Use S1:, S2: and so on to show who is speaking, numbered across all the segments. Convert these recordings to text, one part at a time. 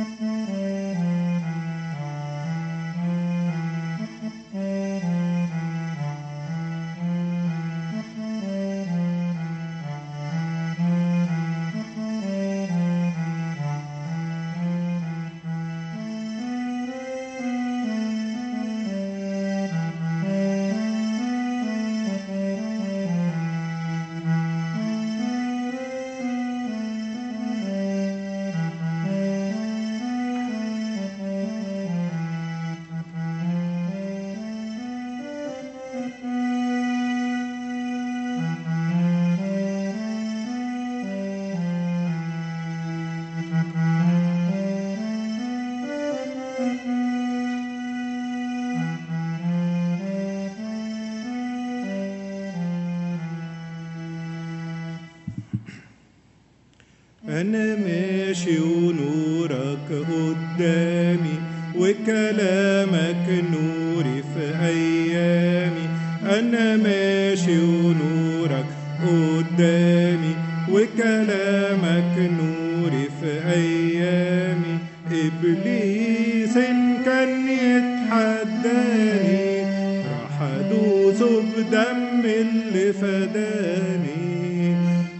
S1: أنا ماشي ونورك قدامي وكلامك نوري في أيامي أنا ماشي ونورك قدامي وكلامك نوري في أيامي إبليس إن كان يتحداني راح أدوسه بدم اللي فداني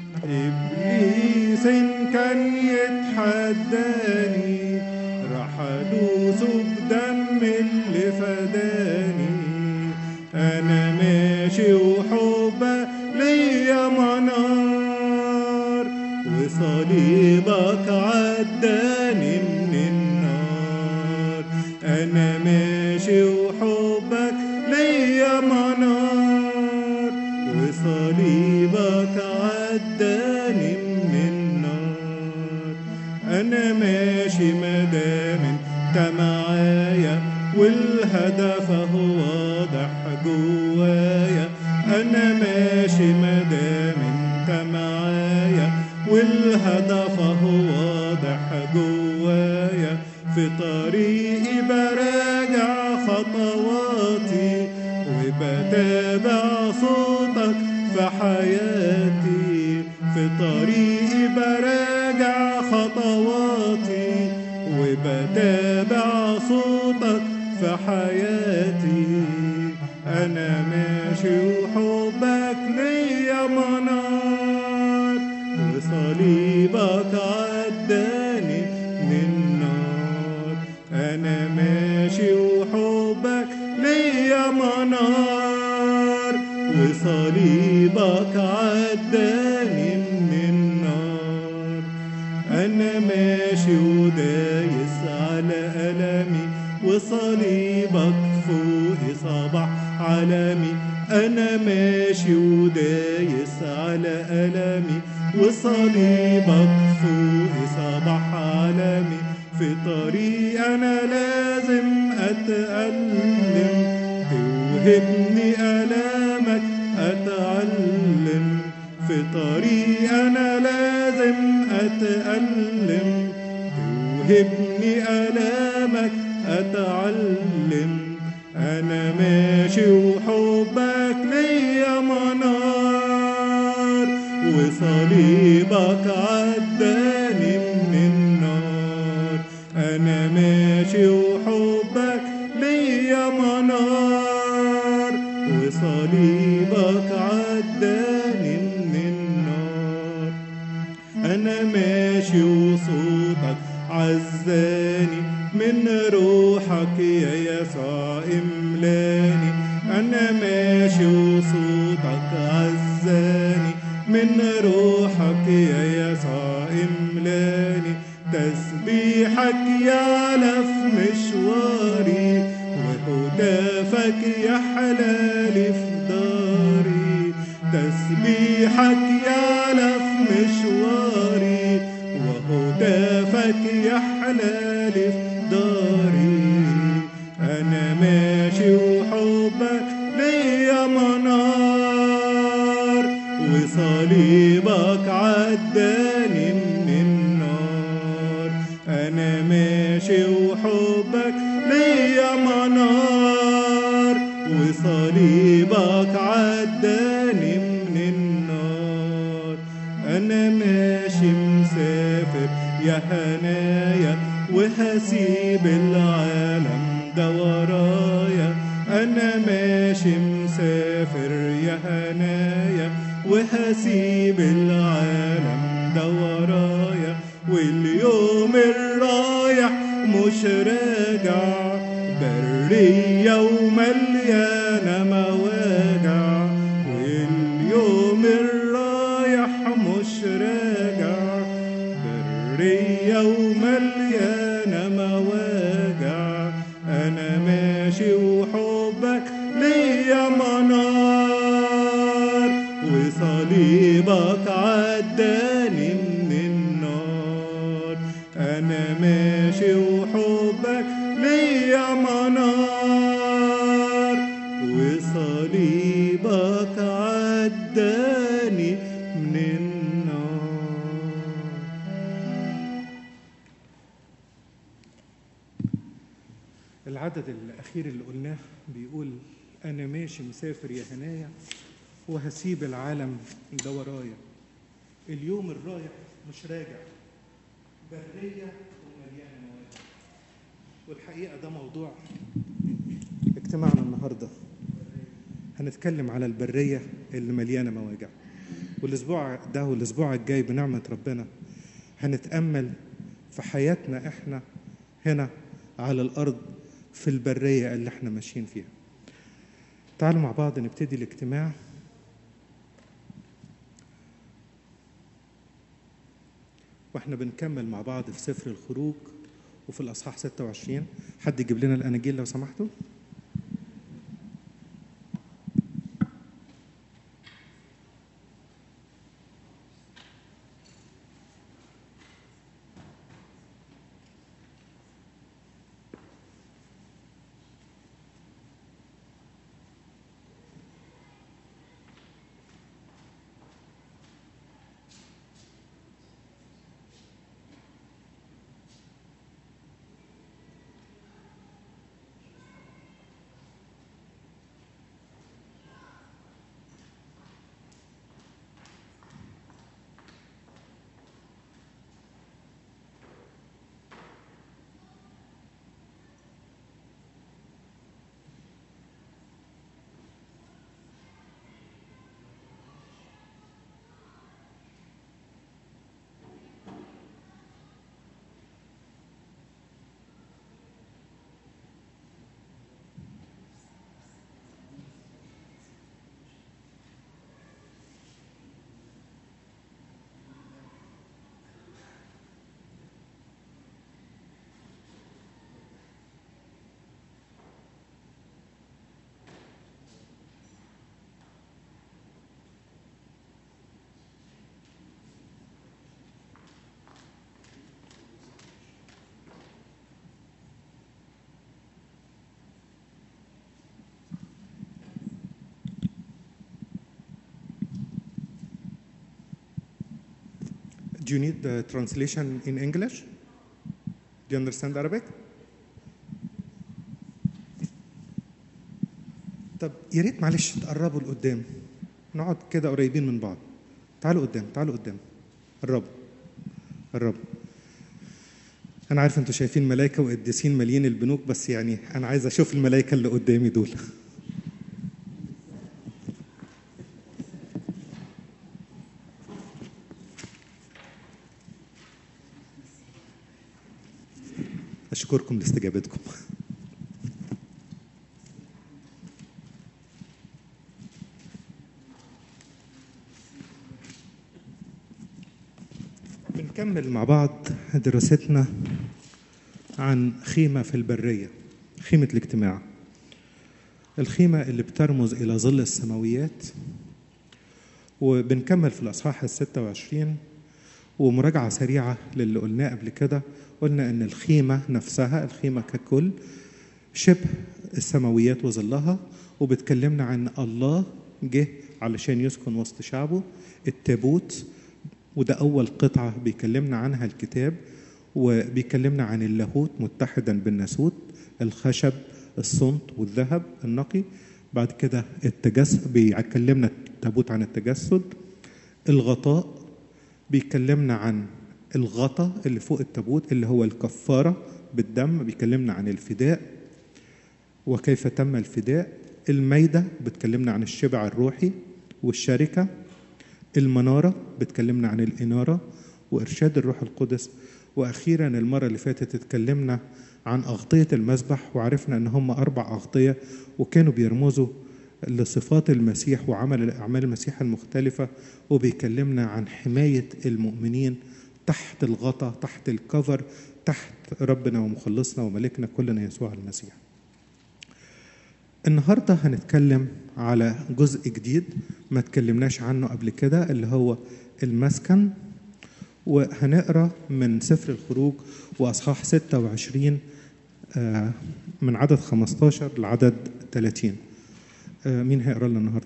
S1: إبليس إن كان يتحداني راح أدوسه بدم اللي فداني أنا ماشي وحبك ليا منار وصليبك عداني من النار أنا ماشي وحبك ليا منار وصليبك عداني من النار أنا ماشي مدام انت معايا والهدف هو واضح جوايا أنا ماشي مدام انت معايا والهدف هو واضح جوايا في طريقي براجع خطواتي وبتابع صوتك في حياتي في طريقي براجع خطواتي وبتابع صوتك في حياتي أنا ماشي وحبك ليا منار وصليبك عداني من النار أنا ماشي وحبك ليا منار وصليبك عداني من النار أنا ماشي ودايس على ألمي وصليبك فوقي صباح علامي أنا ماشي ودايس على ألمي وصليبك فوقي صباح علامي في طريق أنا لازم أتألم توهبني ألامك أتعلم في طريق أنا لازم أتألم توهبني ألامك أتعلم أنا ماشي وحبك ليا منار وصليبك عداني من النار أنا ماشي وحبك ليا منار وصليبك عداني من النار أنا ماشي وصوتك عزاني من روحك يا يسوع املاني أنا ماشي وصوتك عزاني من روحك يا يسوع املاني تسبيحك يعلف مشواري وهتافك يحلالي في داري تسبيحك يعلف مشواري وهتافك يحلالي في داري أنا ماشي وحبك ليا منار وصليبك عداني من النار أنا ماشي وحبك ليا منار وصليبك عداني من النار أنا ماشي مسافر يا هنايا وهسيب العالم ده ورايا انا ماشي مسافر يا هنايا وهسيب العالم ده ورايا واليوم الرايح مش راجع برية ومليانة مواجع واليوم الرايح مش راجع برية ومليانة مواجع أنا ماشي وحبك ليا منار وصليبك عداني من النار أنا ماشي وحبك ليا منار وصليبك عداني من النار العدد الأخير اللي قلناه بيقول أنا ماشي مسافر يا هنايا وهسيب العالم ده ورايا اليوم الرايح مش راجع برية ومليانة مواجع والحقيقة ده موضوع اجتماعنا النهاردة هنتكلم على البرية اللي مليانة مواجع والأسبوع ده والأسبوع الجاي بنعمة ربنا هنتأمل في حياتنا إحنا هنا على الأرض في البرية اللي إحنا ماشيين فيها تعالوا مع بعض نبتدي الاجتماع واحنا بنكمل مع بعض في سفر الخروج وفي الاصحاح 26 حد يجيب لنا الاناجيل لو سمحتوا Do you need the translation in English? Do you understand Arabic? طب يا ريت معلش تقربوا لقدام نقعد كده قريبين من بعض تعالوا قدام تعالوا قدام قربوا قربوا انا عارف انتوا شايفين ملائكه وقديسين مالين البنوك بس يعني انا عايز اشوف الملائكه اللي قدامي دول اشكركم لاستجابتكم بنكمل مع بعض دراستنا عن خيمة في البرية خيمة الاجتماع الخيمة اللي بترمز إلى ظل السماويات وبنكمل في الأصحاح الستة وعشرين ومراجعة سريعة للي قلناه قبل كده قلنا إن الخيمة نفسها الخيمة ككل شبه السماويات وظلها وبتكلمنا عن الله جه علشان يسكن وسط شعبه التابوت وده أول قطعة بيكلمنا عنها الكتاب وبيكلمنا عن اللاهوت متحدا بالناسوت الخشب الصمت والذهب النقي بعد كده التجسد بيكلمنا التابوت عن التجسد الغطاء بيكلمنا عن الغطا اللي فوق التابوت اللي هو الكفارة بالدم بيكلمنا عن الفداء وكيف تم الفداء الميدة بتكلمنا عن الشبع الروحي والشركة المنارة بتكلمنا عن الإنارة وإرشاد الروح القدس وأخيرا المرة اللي فاتت اتكلمنا عن أغطية المسبح وعرفنا أن هم أربع أغطية وكانوا بيرمزوا لصفات المسيح وعمل أعمال المسيح المختلفة وبيكلمنا عن حماية المؤمنين تحت الغطا تحت الكفر تحت ربنا ومخلصنا وملكنا كلنا يسوع المسيح النهاردة هنتكلم على جزء جديد ما تكلمناش عنه قبل كده اللي هو المسكن وهنقرا من سفر الخروج واصحاح 26 من عدد 15 لعدد 30 مين هيقرا لنا النهارده؟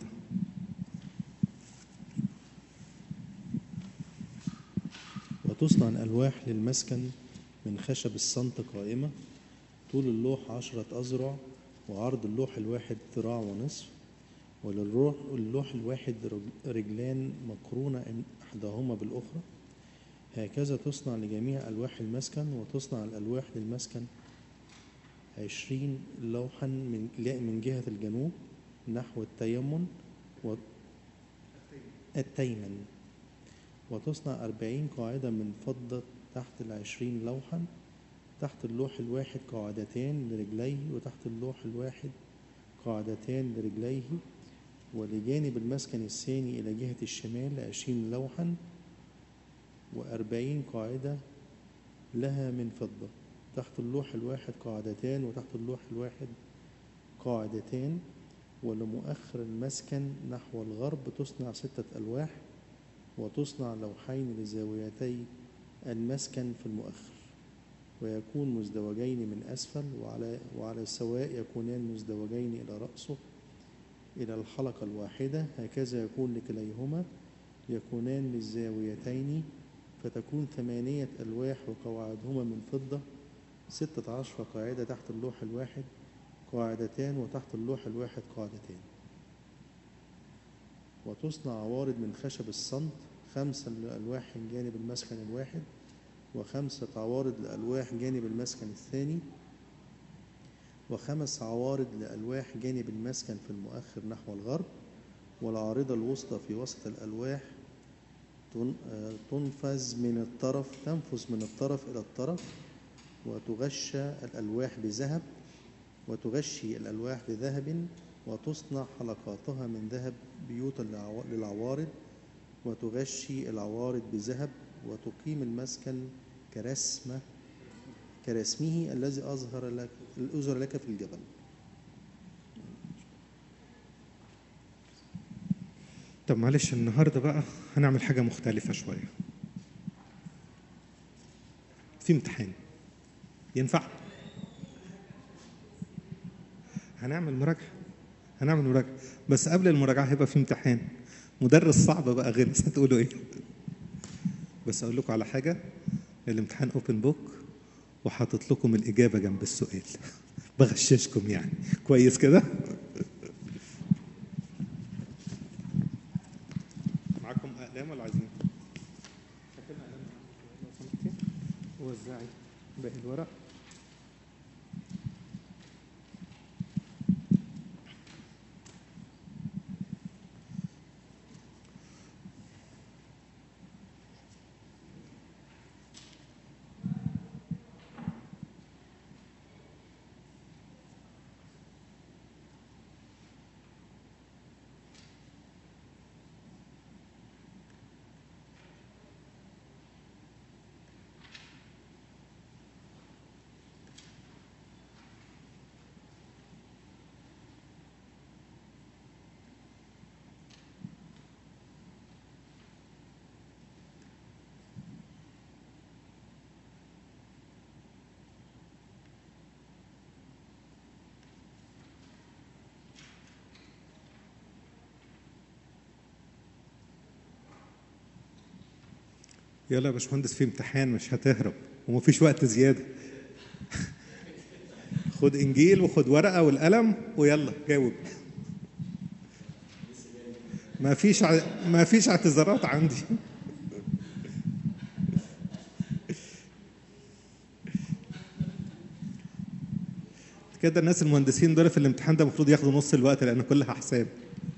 S2: وتصنع الألواح للمسكن من خشب الصمت قائمة طول اللوح عشرة أذرع وعرض اللوح الواحد ذراع ونصف وللروح اللوح الواحد رجلان مقرونة إحداهما بالأخرى هكذا تصنع لجميع ألواح المسكن وتصنع الألواح للمسكن عشرين لوحا من من جهة الجنوب نحو التيمن و التيمن وتصنع أربعين قاعدة من فضة تحت العشرين لوحا تحت اللوح الواحد قاعدتان لرجليه وتحت اللوح الواحد قاعدتان لرجليه ولجانب المسكن الثاني إلى جهة الشمال عشرين لوحا وأربعين قاعدة لها من فضة تحت اللوح الواحد قاعدتان وتحت اللوح الواحد قاعدتان ولمؤخر المسكن نحو الغرب تصنع ستة ألواح وتصنع لوحين لزاويتي المسكن في المؤخر ويكون مزدوجين من أسفل وعلى, وعلى السواء يكونان مزدوجين إلى رأسه إلى الحلقة الواحدة هكذا يكون لكليهما يكونان للزاويتين فتكون ثمانية ألواح وقواعدهما من فضة ستة عشر قاعدة تحت اللوح الواحد قاعدتان وتحت اللوح الواحد قاعدتان وتصنع عوارض من خشب الصمت خمسة لألواح جانب المسكن الواحد وخمسة عوارض لألواح جانب المسكن الثاني وخمس عوارض لألواح جانب المسكن في المؤخر نحو الغرب والعارضة الوسطى في وسط الألواح تنفذ من الطرف تنفذ من الطرف إلى الطرف وتغشى الألواح بذهب وتغشي الألواح بذهب وتصنع حلقاتها من ذهب بيوتا للعوارض وتغشي العوارض بذهب وتقيم المسكن كرسمة كرسمه الذي أظهر لك الأزر لك في الجبل
S1: طب معلش النهارده بقى هنعمل حاجة مختلفة شوية في امتحان ينفع هنعمل مراجعة هنعمل مراجعة بس قبل المراجعة هيبقى في امتحان مدرس صعب بقى غلس هتقولوا ايه بس اقول لكم على حاجة الامتحان اوبن بوك وحاطط لكم الإجابة جنب السؤال بغششكم يعني كويس كده معاكم أقلام ولا عايزين وزعي باقي الورق يلا يا باشمهندس في امتحان مش هتهرب ومفيش وقت زياده خد انجيل وخد ورقه والقلم ويلا جاوب ما فيش ع... ما فيش اعتذارات عندي كده الناس المهندسين دول في الامتحان ده المفروض ياخدوا نص الوقت لان كلها حساب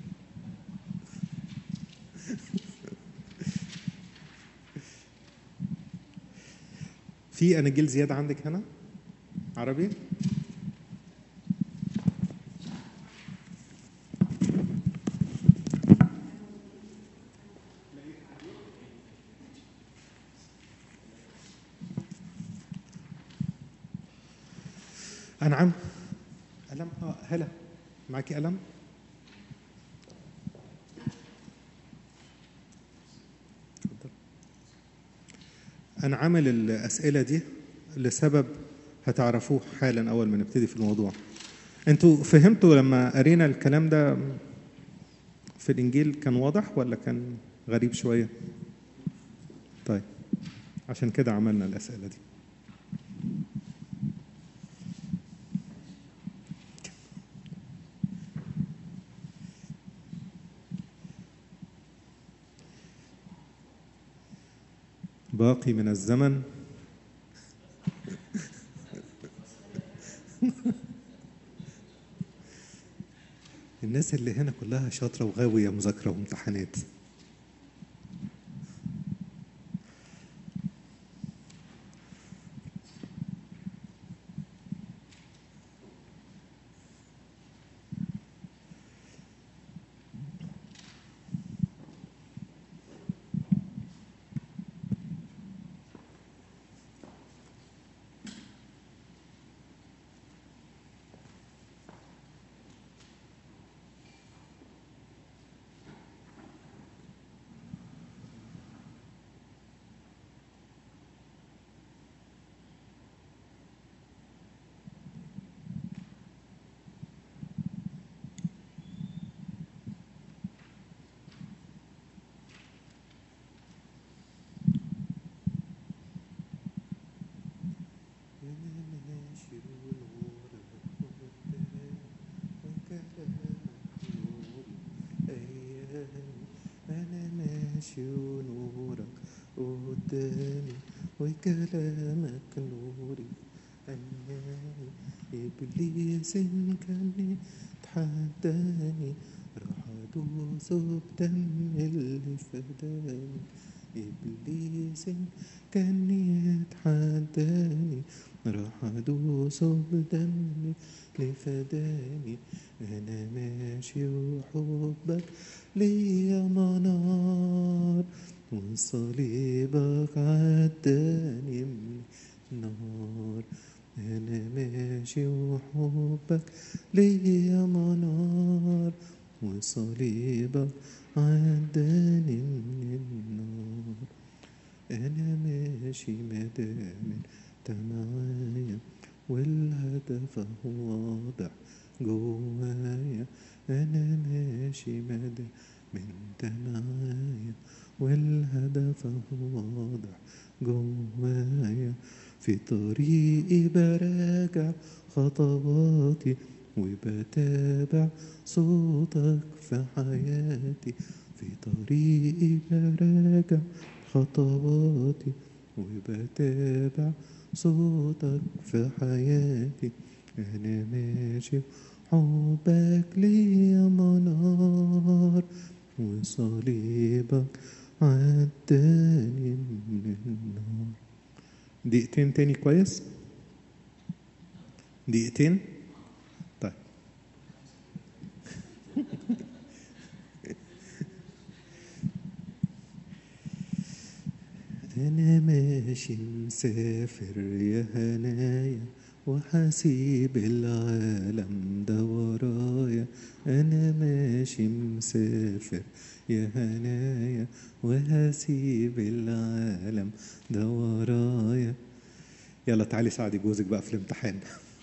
S1: في اناجيل زياده عندك هنا عربي أنعم قلم اه هلا معاكي قلم اتفضل. أنا عامل الأسئلة دي لسبب هتعرفوه حالا أول ما نبتدي في الموضوع أنتوا فهمتوا لما قرينا الكلام ده في الإنجيل كان واضح ولا كان غريب شوية؟ طيب عشان كده عملنا الأسئلة دي باقي من الزمن الناس اللي هنا كلها شاطرة وغاوية مذاكرة وامتحانات أنا ماشي ونورك قدامي وكلامك نوري أناني إبليس إن كان تحداني راح أدوس بدم اللي فداني إبليس إن كان يتحداني راح أدوس بدم اللي فداني أنا ماشي وحبك ليا منار وصليبك عداني من النار أنا ماشي وحبك ليا منار وصليبك عداني من النار أنا ماشي مدام انت معايا والهدف واضح جوايا أنا ماشي مدام انت معايا والهدف واضح جوايا في طريقي براجع خطواتي وبتابع صوتك في حياتي في طريقي براجع خطواتي وبتابع صوتك في حياتي أنا ماشي حبك ليا منار وصليبك عداني من النار دقيقتين تاني كويس دقيقتين طيب أنا ماشي مسافر يا هنايا وحسيب العالم ده ورايا أنا ماشي مسافر يا هنايا وهسيب العالم ده ورايا يلا تعالي ساعدي جوزك بقى في الامتحان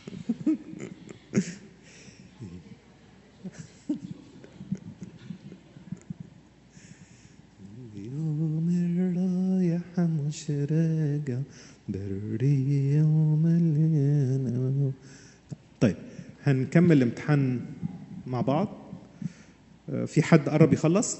S1: يوم الرايح مش راجع برية ومليانة طيب هنكمل الامتحان مع بعض آه، في حد قرب يخلص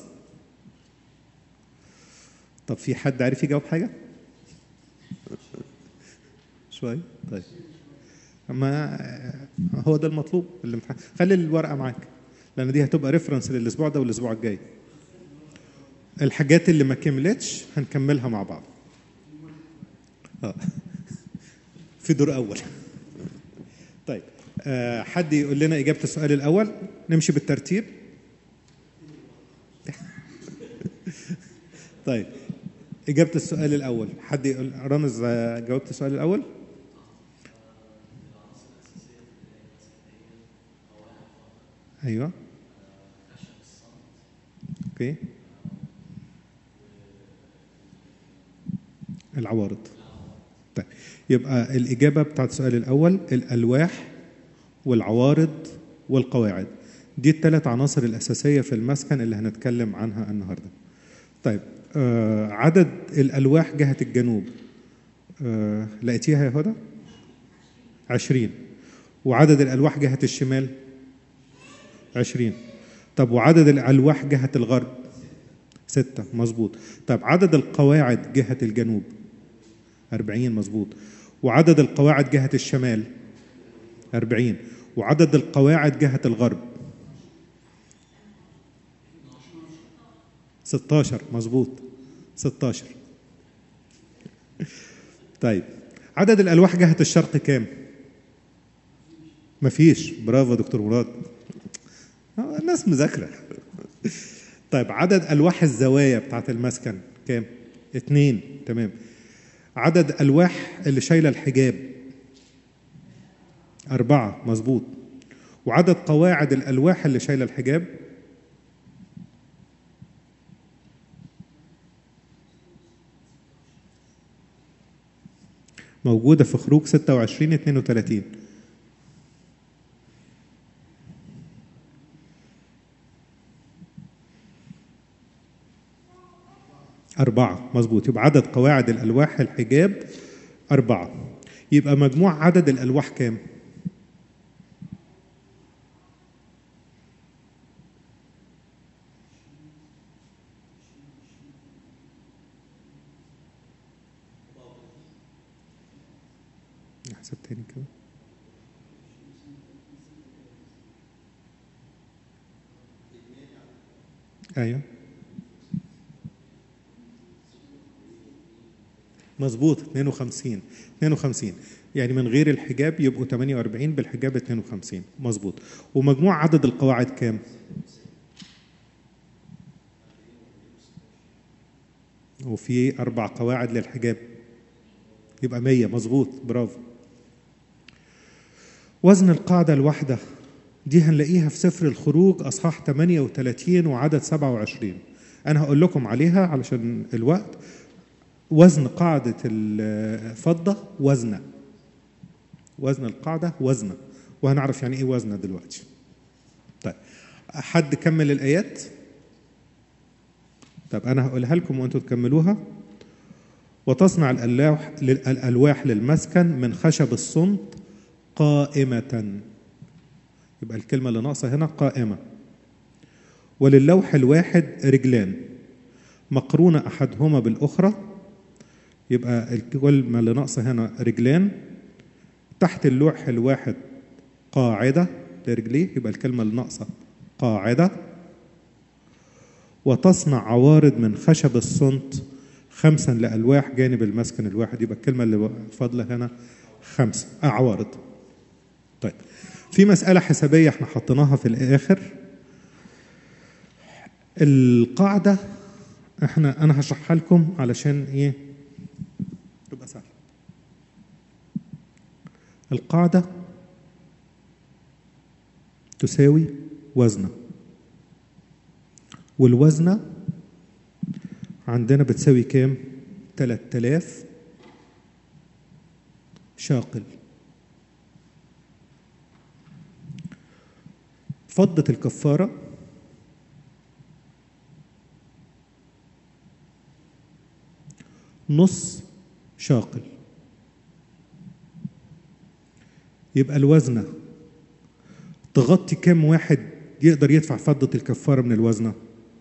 S1: طب في حد عارف يجاوب حاجة شوي طيب ما هو ده المطلوب الامتحان خلي الورقه معاك لان دي هتبقى ريفرنس للاسبوع ده والاسبوع الجاي الحاجات اللي ما كملتش هنكملها مع بعض اه في دور اول طيب آه حد يقول لنا اجابه السؤال الاول نمشي بالترتيب طيب اجابه السؤال الاول حد يقول رامز آه، جاوبت السؤال الاول ايوه اوكي العوارض طيب يبقى الإجابة بتاعت السؤال الأول الألواح والعوارض والقواعد دي الثلاث عناصر الأساسية في المسكن اللي هنتكلم عنها النهاردة طيب آه عدد الألواح جهة الجنوب آه لقيتيها يا هدى؟ عشرين وعدد الألواح جهة الشمال عشرين طب وعدد الألواح جهة الغرب ستة مظبوط طب عدد القواعد جهة الجنوب أربعين مظبوط وعدد القواعد جهة الشمال أربعين وعدد القواعد جهة الغرب ستاشر مظبوط ستاشر طيب عدد الألواح جهة الشرق كام؟ مفيش برافو يا دكتور مراد آه، الناس مذاكرة طيب عدد ألواح الزوايا بتاعت المسكن كام؟ اتنين تمام عدد ألواح اللي شايلة الحجاب أربعة مظبوط وعدد قواعد الألواح اللي شايلة الحجاب موجودة في خروج 26 32 أربعة مظبوط يبقى عدد قواعد الألواح الحجاب أربعة يبقى مجموع عدد الألواح كام؟ احسب تاني كده ايوه مظبوط 52 52 يعني من غير الحجاب يبقوا 48 بالحجاب 52 مظبوط ومجموع عدد القواعد كام؟ وفي أربع قواعد للحجاب يبقى 100 مظبوط برافو وزن القاعدة الواحدة دي هنلاقيها في سفر الخروج أصحاح 38 وعدد 27 أنا هقول لكم عليها علشان الوقت وزن قاعدة الفضة وزنة وزن القاعدة وزنة وهنعرف يعني إيه وزنة دلوقتي طيب حد كمل الآيات طب أنا هقولها لكم وأنتوا تكملوها وتصنع الألواح, الألواح للمسكن من خشب الصمت قائمة يبقى الكلمة اللي ناقصة هنا قائمة وللوح الواحد رجلان مقرونة أحدهما بالأخرى يبقى الكلمة اللي ناقصة هنا رجلان تحت اللوح الواحد قاعدة لرجليه يبقى الكلمة اللي ناقصة قاعدة وتصنع عوارض من خشب الصنت خمسا لألواح جانب المسكن الواحد يبقى الكلمة اللي فاضلة هنا خمسة آه عوارض طيب في مسألة حسابية احنا حطيناها في الآخر القاعدة احنا انا هشرحها لكم علشان ايه تبقى سهلة القاعدة تساوي وزنة والوزنة عندنا بتساوي كام؟ 3000 شاقل فضة الكفارة نص شاقل يبقى الوزنة تغطي كم واحد يقدر يدفع فضة الكفارة من الوزنة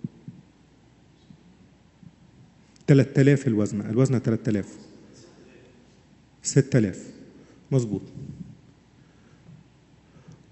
S1: 3000 الوزنة الوزنة 3000 6000 مظبوط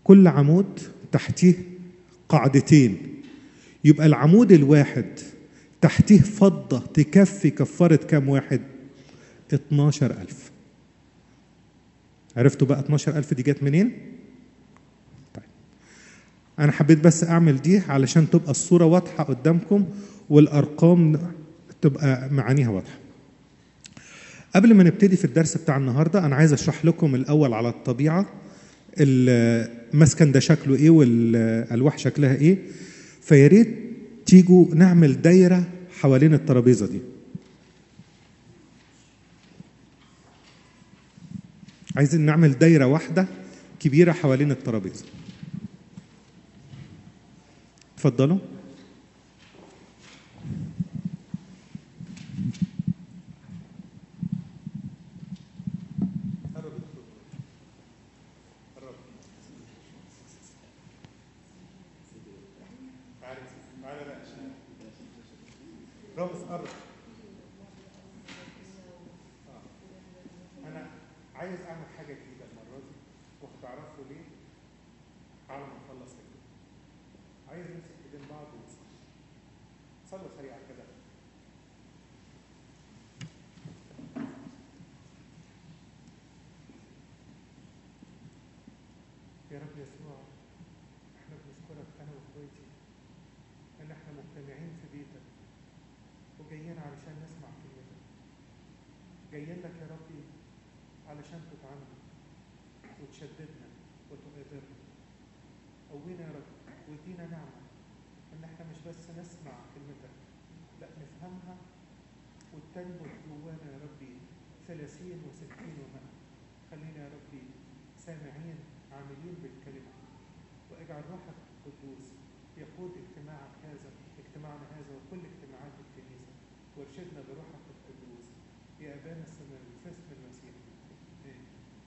S1: كل عمود تحتيه قاعدتين يبقى العمود الواحد تحتيه فضة تكفي كفارة كام واحد 12000 عرفتوا بقى 12000 دي جت منين؟ طيب أنا حبيت بس أعمل دي علشان تبقى الصورة واضحة قدامكم والأرقام تبقى معانيها واضحة قبل ما نبتدي في الدرس بتاع النهاردة أنا عايز أشرح لكم الأول على الطبيعة المسكن ده شكله إيه والألواح شكلها إيه فيا ريت تيجوا نعمل دايرة حوالين الترابيزة دي عايزين نعمل دايرة واحدة كبيرة حوالين الترابيزة اتفضلوا رامز قرب انا عايز اعمل حاجه جديده المره دي وهتعرفوا ليه على ما نخلص كده عايز نمسك ايدين بعض ونصلي صلوا سريعا كده يا رب يسوع احنا بنشكرك انا واخواتي ان احنا مجتمعين في بيتك وجايين علشان نسمع كلمتك جايين لك يا ربي علشان تطعمنا وتشددنا وتقدرنا قوينا يا رب وادينا نعمة ان احنا مش بس نسمع كلمتك لا نفهمها وتنبت جوانا يا ربي ثلاثين وستين ومئة خلينا يا ربي سامعين عاملين بالكلمة واجعل روحك القدوس يقود اجتماعك هذا اجتماعنا هذا وكل اجتماعات الكنيسة وارشدنا بروحك القدوس يا أبانا السماوي في اسم المسيح آمين.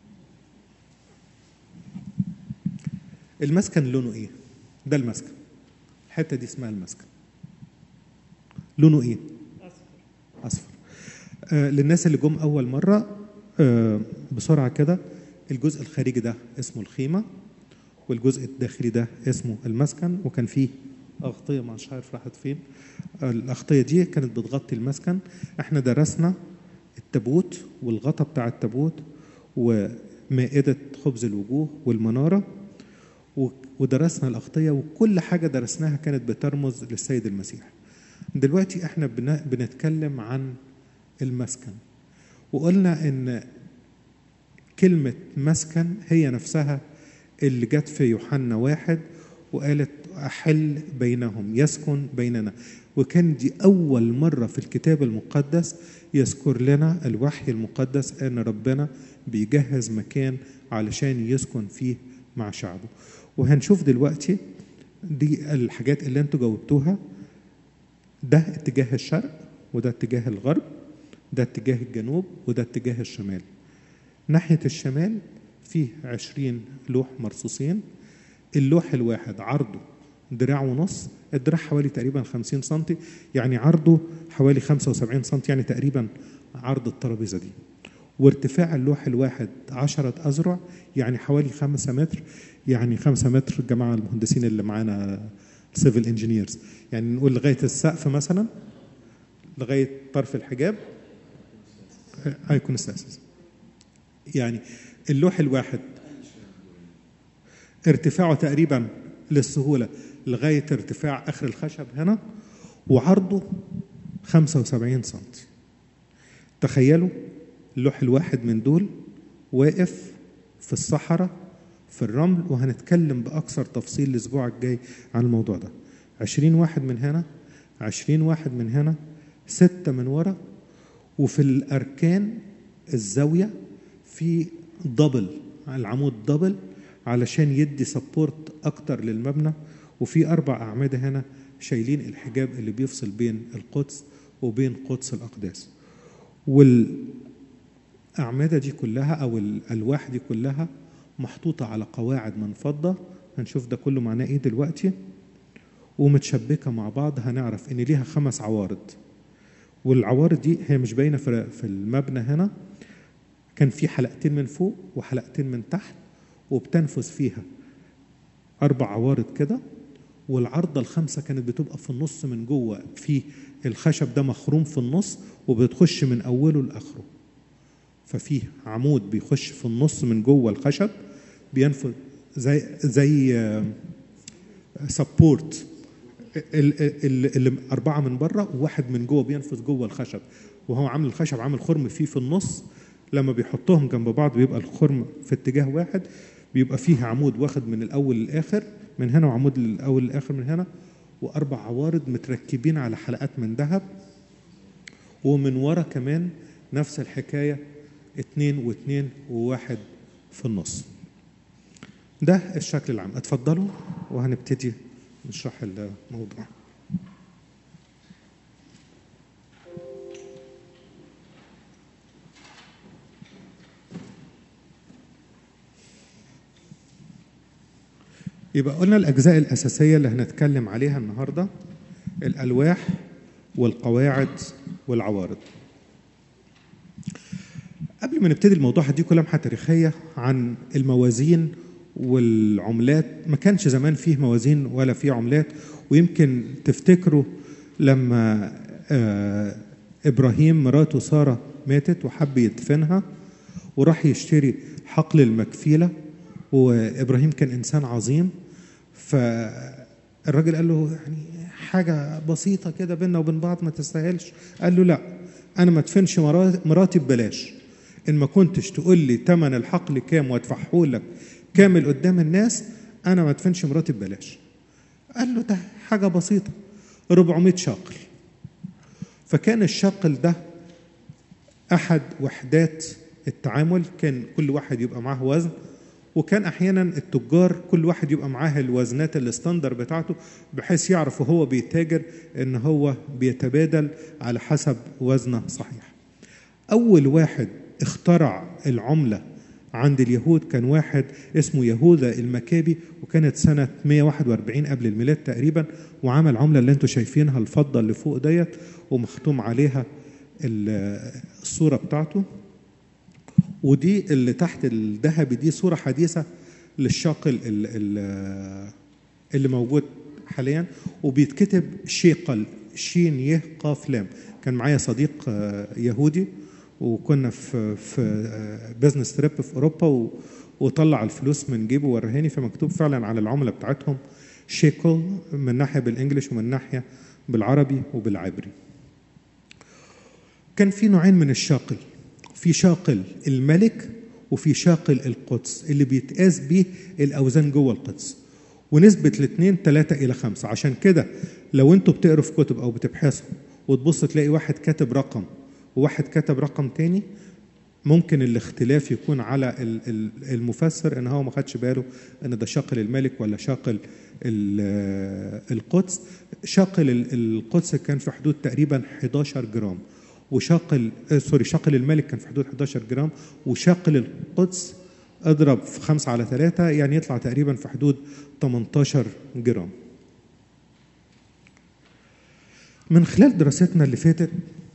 S1: المسكن لونه ايه؟ ده المسكن الحتة دي اسمها المسكن لونه ايه؟ أصفر أصفر آه للناس اللي جم أول مرة آه بسرعة كده الجزء الخارجي ده اسمه الخيمة والجزء الداخلي ده اسمه المسكن وكان فيه أغطية مش عارف راحت فين الأغطية دي كانت بتغطي المسكن احنا درسنا التابوت والغطا بتاع التابوت ومائدة خبز الوجوه والمنارة ودرسنا الأغطية وكل حاجة درسناها كانت بترمز للسيد المسيح دلوقتي احنا بنتكلم عن المسكن وقلنا ان كلمة مسكن هي نفسها اللي جت في يوحنا واحد وقالت أحل بينهم يسكن بيننا وكان دي أول مرة في الكتاب المقدس يذكر لنا الوحي المقدس أن ربنا بيجهز مكان علشان يسكن فيه مع شعبه وهنشوف دلوقتي دي الحاجات اللي انتوا جاوبتوها ده اتجاه الشرق وده اتجاه الغرب ده اتجاه الجنوب وده اتجاه الشمال ناحية الشمال فيه عشرين لوح مرصوصين اللوح الواحد عرضه دراع ونص الدراع حوالي تقريبا 50 سم يعني عرضه حوالي 75 سم يعني تقريبا عرض الترابيزه دي وارتفاع اللوح الواحد عشرة أذرع يعني حوالي خمسة متر يعني خمسة متر الجماعة المهندسين اللي معانا سيفل انجينيرز يعني نقول لغاية السقف مثلا لغاية طرف الحجاب هيكون الساسس يعني اللوح الواحد ارتفاعه تقريبا للسهولة لغاية ارتفاع آخر الخشب هنا وعرضه 75 سم تخيلوا اللوح الواحد من دول واقف في الصحراء في الرمل وهنتكلم بأكثر تفصيل الأسبوع الجاي عن الموضوع ده عشرين واحد من هنا عشرين واحد من هنا ستة من ورا وفي الأركان الزاوية في دبل العمود دبل علشان يدي سبورت أكتر للمبنى وفي أربع أعمدة هنا شايلين الحجاب اللي بيفصل بين القدس وبين قدس الأقداس والأعمدة دي كلها أو الألواح دي كلها محطوطة على قواعد من فضة هنشوف ده كله معناه إيه دلوقتي ومتشبكة مع بعض هنعرف إن ليها خمس عوارض والعوارض دي هي مش باينة في المبنى هنا كان في حلقتين من فوق وحلقتين من تحت وبتنفذ فيها اربع عوارض كده والعرضه الخامسه كانت بتبقى في النص من جوه في الخشب ده مخروم في النص وبتخش من اوله لاخره ففي عمود بيخش في النص من جوه الخشب بينفذ زي زي سبورت اللي اربعه من بره وواحد من جوه بينفذ جوه الخشب وهو عامل الخشب عامل خرم فيه في النص لما بيحطهم جنب بعض بيبقى الخرم في اتجاه واحد بيبقى فيه عمود واخد من الاول للاخر من هنا وعمود للاول للاخر من هنا واربع عوارض متركبين على حلقات من ذهب ومن ورا كمان نفس الحكايه اتنين واتنين وواحد في النص ده الشكل العام اتفضلوا وهنبتدي نشرح الموضوع يبقى قلنا الأجزاء الأساسية اللي هنتكلم عليها النهاردة الألواح والقواعد والعوارض قبل ما نبتدي الموضوع هديكم لمحة تاريخية عن الموازين والعملات ما كانش زمان فيه موازين ولا فيه عملات ويمكن تفتكروا لما آه إبراهيم مراته سارة ماتت وحب يدفنها وراح يشتري حقل المكفيلة وإبراهيم كان إنسان عظيم فالراجل قال له يعني حاجة بسيطة كده بيننا وبين بعض ما تستاهلش قال له لا أنا ما ادفنش مراتي ببلاش إن ما كنتش تقول لي تمن الحقل كام وادفعه لك كامل قدام الناس أنا ما ادفنش مراتي ببلاش قال له ده حاجة بسيطة 400 شاقل فكان الشاقل ده أحد وحدات التعامل كان كل واحد يبقى معاه وزن وكان احيانا التجار كل واحد يبقى معاه الوزنات الاستندر بتاعته بحيث يعرف وهو بيتاجر ان هو بيتبادل على حسب وزنه صحيح. اول واحد اخترع العمله عند اليهود كان واحد اسمه يهوذا المكابي وكانت سنة 141 قبل الميلاد تقريبا وعمل عملة اللي انتم شايفينها الفضة اللي فوق ديت ومختوم عليها الصورة بتاعته ودي اللي تحت الذهبي دي صورة حديثة للشاقل اللي موجود حاليا وبيتكتب شيقل شين يه قاف لام كان معايا صديق يهودي وكنا في في بزنس تريب في اوروبا وطلع الفلوس من جيبه ورهاني فمكتوب فعلا على العمله بتاعتهم شيكل من ناحيه بالانجلش ومن ناحيه بالعربي وبالعبري. كان في نوعين من الشاقل في شاقل الملك وفي شاقل القدس اللي بيتقاس بيه الاوزان جوه القدس ونسبة الاثنين ثلاثة إلى خمسة عشان كده لو انتوا بتقروا في كتب أو بتبحثوا وتبص تلاقي واحد كاتب رقم وواحد كتب رقم تاني ممكن الاختلاف يكون على المفسر ان هو ما خدش باله ان ده شاقل الملك ولا شاقل القدس شاقل القدس كان في حدود تقريبا 11 جرام وشاقل سوري شاقل الملك كان في حدود 11 جرام وشاقل القدس اضرب في 5 على 3 يعني يطلع تقريبا في حدود 18 جرام من خلال دراستنا اللي فاتت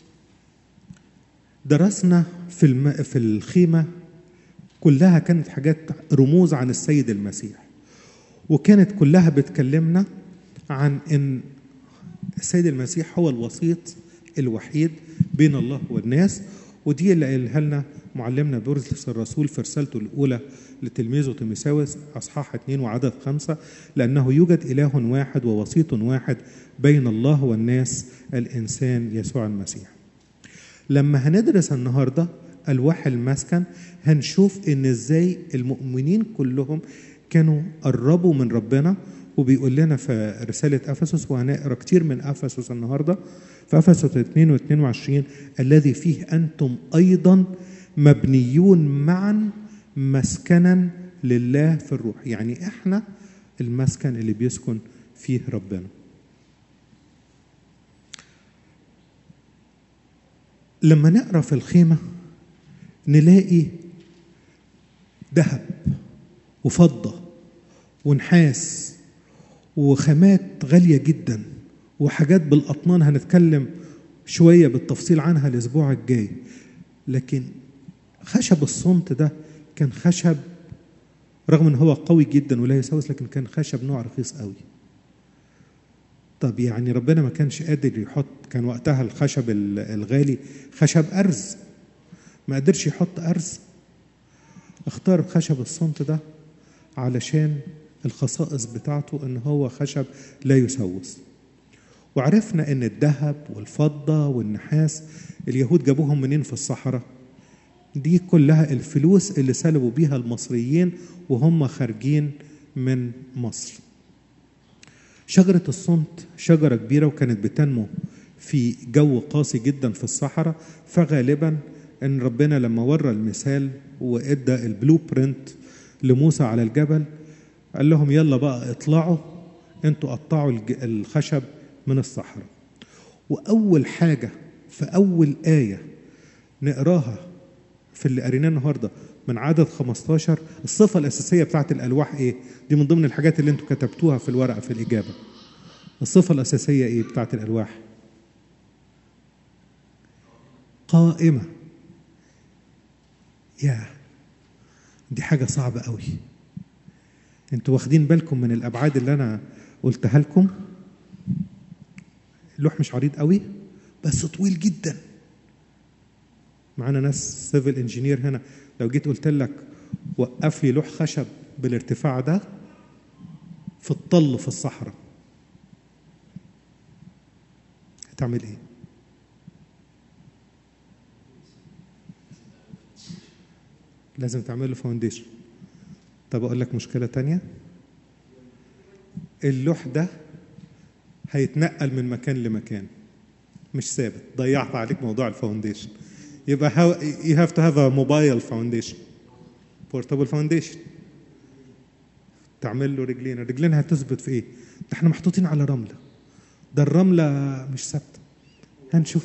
S1: درسنا في الم... في الخيمة كلها كانت حاجات رموز عن السيد المسيح وكانت كلها بتكلمنا عن ان السيد المسيح هو الوسيط الوحيد بين الله والناس ودي اللي قالها لنا معلمنا بولس الرسول في رسالته الاولى لتلميذه تيموثاوس اصحاح اثنين وعدد خمسه لانه يوجد اله واحد ووسيط واحد بين الله والناس الانسان يسوع المسيح. لما هندرس النهارده الواح المسكن هنشوف ان ازاي المؤمنين كلهم كانوا قربوا من ربنا وبيقول لنا في رسالة أفسس وهنقرا كتير من أفسس النهارده في أفسس 2 و 22 الذي فيه أنتم أيضا مبنيون معا مسكنا لله في الروح يعني احنا المسكن اللي بيسكن فيه ربنا لما نقرا في الخيمه نلاقي ذهب وفضه ونحاس وخامات غاليه جدا وحاجات بالاطنان هنتكلم شويه بالتفصيل عنها الاسبوع الجاي لكن خشب الصمت ده كان خشب رغم ان هو قوي جدا ولا يسوس لكن كان خشب نوع رخيص قوي طب يعني ربنا ما كانش قادر يحط كان وقتها الخشب ال- الغالي خشب ارز ما قدرش يحط ارز اختار خشب الصمت ده علشان الخصائص بتاعته ان هو خشب لا يسوس وعرفنا ان الذهب والفضه والنحاس اليهود جابوهم منين في الصحراء دي كلها الفلوس اللي سلبوا بيها المصريين وهم خارجين من مصر شجرة الصمت شجرة كبيرة وكانت بتنمو في جو قاسي جدا في الصحراء فغالبا ان ربنا لما ورى المثال وادى البلو برنت لموسى على الجبل قال لهم يلا بقى اطلعوا انتوا قطعوا الج- الخشب من الصحراء واول حاجه في اول ايه نقراها في اللي قريناه النهارده من عدد 15 الصفه الاساسيه بتاعت الالواح ايه دي من ضمن الحاجات اللي انتوا كتبتوها في الورقه في الاجابه الصفه الاساسيه ايه بتاعت الالواح قائمه يا دي حاجه صعبه قوي انتوا واخدين بالكم من الابعاد اللي انا قلتها لكم اللوح مش عريض قوي بس طويل جدا معانا ناس سيفل انجينير هنا لو جيت قلت لك وقف لي لوح خشب بالارتفاع ده في الطل في الصحراء هتعمل ايه لازم تعمل له فاونديشن طب اقول لك مشكله تانية اللوح ده هيتنقل من مكان لمكان مش ثابت ضيعت عليك موضوع الفاونديشن يبقى how, you have to have a mobile foundation portable foundation تعمل له رجلين الرجلين هتثبت في ايه ده احنا محطوطين على رمله ده الرمله مش ثابته هنشوف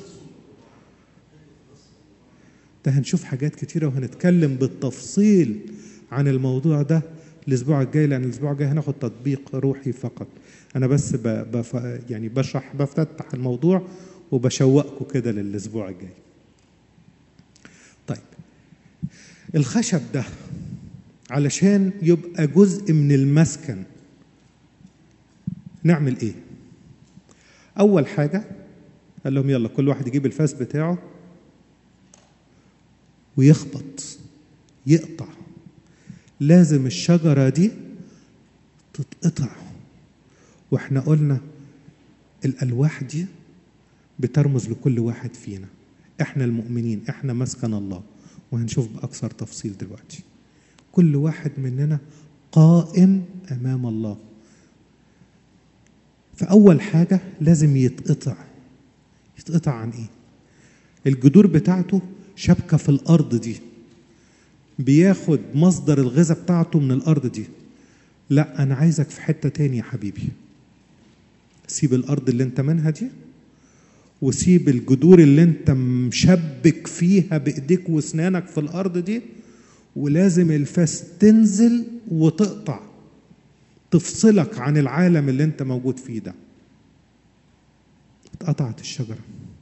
S1: ده هنشوف حاجات كتيره وهنتكلم بالتفصيل عن الموضوع ده الاسبوع الجاي لان الاسبوع الجاي هناخد تطبيق روحي فقط انا بس ب... بف... يعني بشرح بفتح الموضوع وبشوقكم كده للاسبوع الجاي طيب الخشب ده علشان يبقى جزء من المسكن نعمل ايه اول حاجه قال لهم يلا كل واحد يجيب الفاس بتاعه ويخبط يقطع لازم الشجره دي تتقطع واحنا قلنا الالواح دي بترمز لكل واحد فينا احنا المؤمنين احنا مسكن الله وهنشوف باكثر تفصيل دلوقتي كل واحد مننا قائم امام الله فاول حاجه لازم يتقطع يتقطع عن ايه الجذور بتاعته شبكه في الارض دي بياخد مصدر الغذاء بتاعته من الارض دي لا انا عايزك في حته تاني يا حبيبي سيب الارض اللي انت منها دي وسيب الجذور اللي انت مشبك فيها بايديك واسنانك في الارض دي ولازم الفاس تنزل وتقطع تفصلك عن العالم اللي انت موجود فيه ده اتقطعت الشجره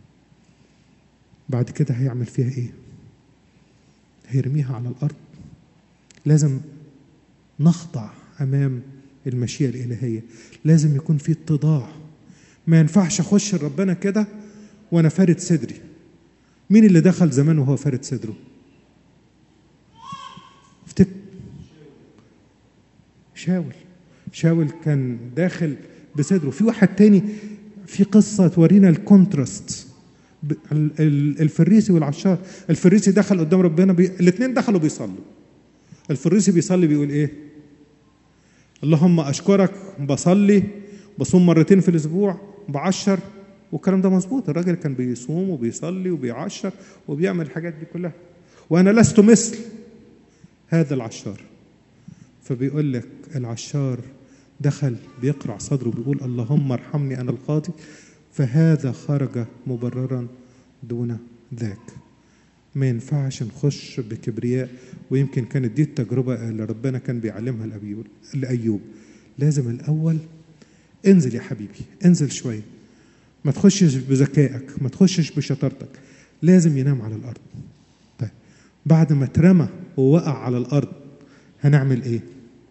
S1: بعد كده هيعمل فيها ايه هيرميها على الارض لازم نخضع امام المشيئه الالهيه لازم يكون في اتضاع ما ينفعش اخش لربنا كده وانا فارد صدري مين اللي دخل زمان وهو فارد صدره افتكر شاول شاول كان داخل بصدره في واحد تاني في قصة تورينا الكونتراست ب- ال- ال- الفريسي والعشار الفريسي دخل قدام ربنا بي... الاثنين دخلوا بيصلوا الفريسي بيصلي بيقول ايه اللهم اشكرك بصلي بصوم مرتين في الاسبوع بعشر والكلام ده مظبوط الراجل كان بيصوم وبيصلي وبيعشر وبيعمل الحاجات دي كلها وانا لست مثل هذا العشار فبيقول لك العشار دخل بيقرع صدره بيقول اللهم ارحمني انا الخاطئ فهذا خرج مبررا دون ذاك ما ينفعش نخش بكبرياء ويمكن كانت دي التجربة اللي ربنا كان بيعلمها لأبيو- لأيوب لازم الأول انزل يا حبيبي انزل شوية ما تخشش بذكائك ما تخشش بشطارتك لازم ينام على الأرض طيب بعد ما اترمى ووقع على الأرض هنعمل إيه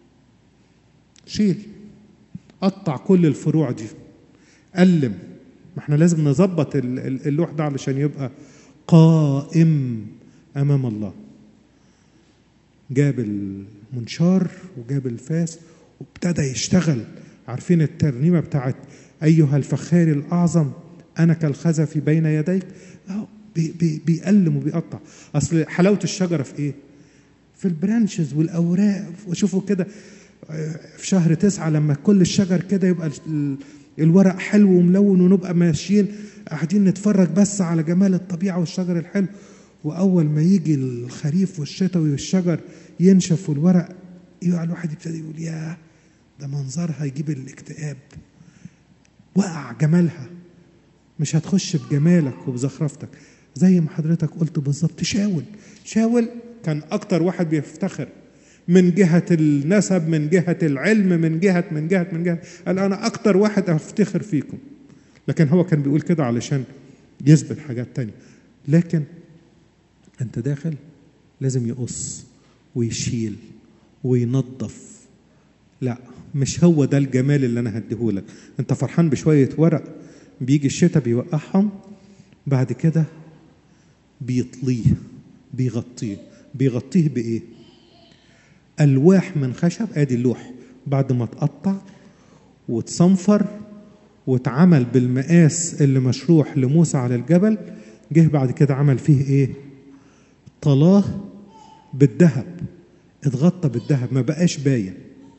S1: شيل قطع كل الفروع دي قلم ما احنا لازم نظبط ال- ال- اللوح ده علشان يبقى قائم امام الله جاب المنشار وجاب الفاس وابتدى يشتغل عارفين الترنيمه بتاعت ايها الفخار الاعظم انا كالخزف بين يديك اهو بي بي بيقلم وبيقطع اصل حلاوه الشجره في ايه في البرانشز والاوراق وشوفوا كده آه، في شهر تسعة لما كل الشجر كده يبقى ال- الورق حلو وملون ونبقى ماشيين قاعدين نتفرج بس على جمال الطبيعة والشجر الحلو وأول ما يجي الخريف والشتاء والشجر ينشف والورق يبقى الواحد يبتدي يقول يا ده منظرها يجيب الاكتئاب وقع جمالها مش هتخش بجمالك وبزخرفتك زي ما حضرتك قلت بالظبط شاول شاول كان اكتر واحد بيفتخر من جهة النسب من جهة العلم من جهة من جهة من جهة قال أنا أكتر واحد أفتخر فيكم لكن هو كان بيقول كده علشان يثبت حاجات تانية لكن أنت داخل لازم يقص ويشيل وينظف لا مش هو ده الجمال اللي انا هديهولك انت فرحان بشويه ورق بيجي الشتاء بيوقعهم بعد كده بيطليه بيغطيه بيغطيه بايه الواح من خشب ادي اللوح بعد ما اتقطع وتصنفر واتعمل بالمقاس اللي مشروح لموسى على الجبل جه بعد كده عمل فيه ايه طلاه بالذهب اتغطى بالذهب ما بقاش باين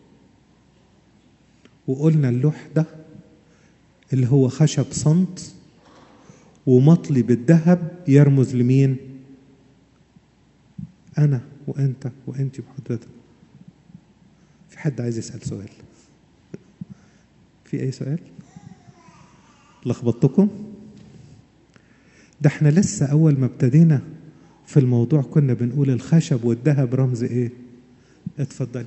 S1: وقلنا اللوح ده اللي هو خشب صمت ومطلي بالذهب يرمز لمين انا وانت وانت وحضرتك في حد عايز يسال سؤال في اي سؤال لخبطتكم ده احنا لسه اول ما ابتدينا في الموضوع كنا بنقول الخشب والذهب رمز ايه اتفضلي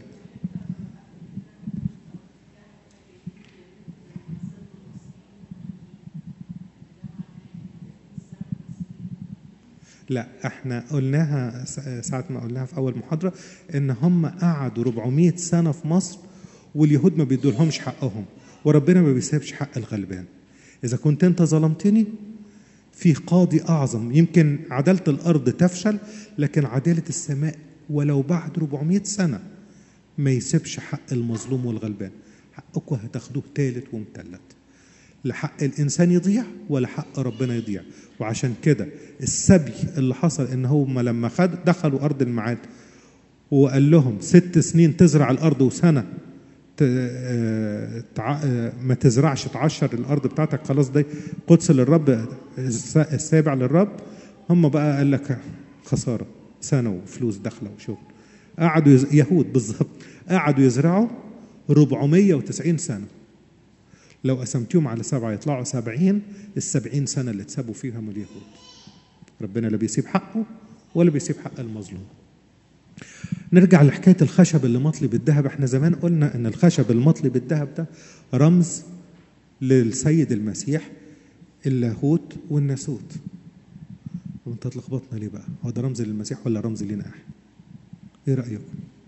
S1: لا احنا قلناها س- ساعة ما قلناها في أول محاضرة إن هم قعدوا 400 سنة في مصر واليهود ما بيدولهمش حقهم وربنا ما بيسيبش حق الغلبان إذا كنت أنت ظلمتني في قاضي أعظم يمكن عدالة الأرض تفشل لكن عدالة السماء ولو بعد 400 سنة ما يسيبش حق المظلوم والغلبان حقكم هتاخدوه تالت ومتلت لا حق الانسان يضيع ولا حق ربنا يضيع وعشان كده السبي اللي حصل ان هم لما خد دخلوا ارض الميعاد وقال لهم ست سنين تزرع الارض وسنه ت- آه، تع- آه، ما تزرعش تعشر الارض بتاعتك خلاص ده قدس للرب الس- السابع للرب هم بقى قال لك خساره سنه وفلوس داخله وشغل قعدوا يز... يهود بالظبط قعدوا يزرعوا 490 سنه لو قسمتيهم على سبعة يطلعوا سبعين السبعين سنة اللي اتسابوا فيهم اليهود ربنا لا بيسيب حقه ولا بيسيب حق المظلوم نرجع لحكاية الخشب اللي مطلي بالذهب احنا زمان قلنا ان الخشب المطلي بالذهب ده رمز للسيد المسيح اللاهوت والناسوت وانت اتلخبطنا ليه بقى هو ده رمز للمسيح ولا رمز لينا احنا ايه رأيكم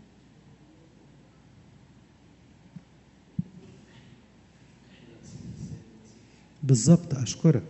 S1: بالظبط أشكرك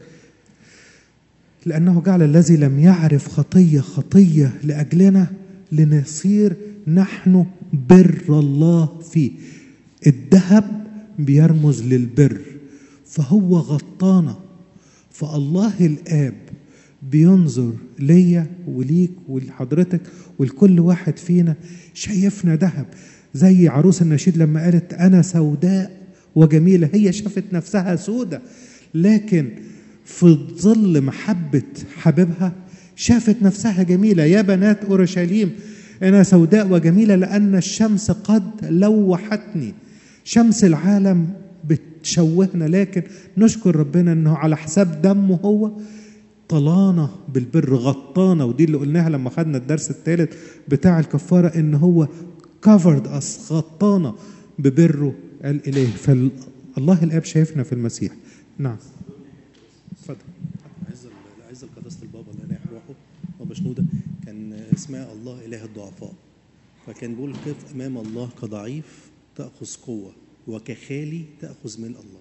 S1: لأنه جعل الذي لم يعرف خطية خطية لأجلنا لنصير نحن بر الله فيه الذهب بيرمز للبر فهو غطانا فالله الآب بينظر ليا وليك ولحضرتك ولكل واحد فينا شايفنا ذهب زي عروس النشيد لما قالت أنا سوداء وجميلة هي شافت نفسها سودة لكن في ظل محبة حبيبها شافت نفسها جميلة يا بنات أورشليم أنا سوداء وجميلة لأن الشمس قد لوحتني شمس العالم بتشوهنا لكن نشكر ربنا أنه على حساب دمه هو طلانا بالبر غطانا ودي اللي قلناها لما خدنا الدرس الثالث بتاع الكفارة ان هو كفرد اس غطانا ببره الالهي فالله الاب شايفنا في المسيح نعم اتفضل
S2: عز ال- عز القداسة البابا الله يريح روحه بابا شنودة كان اسمها الله إله الضعفاء فكان بيقول قف أمام الله كضعيف تأخذ قوة وكخالي تأخذ من الله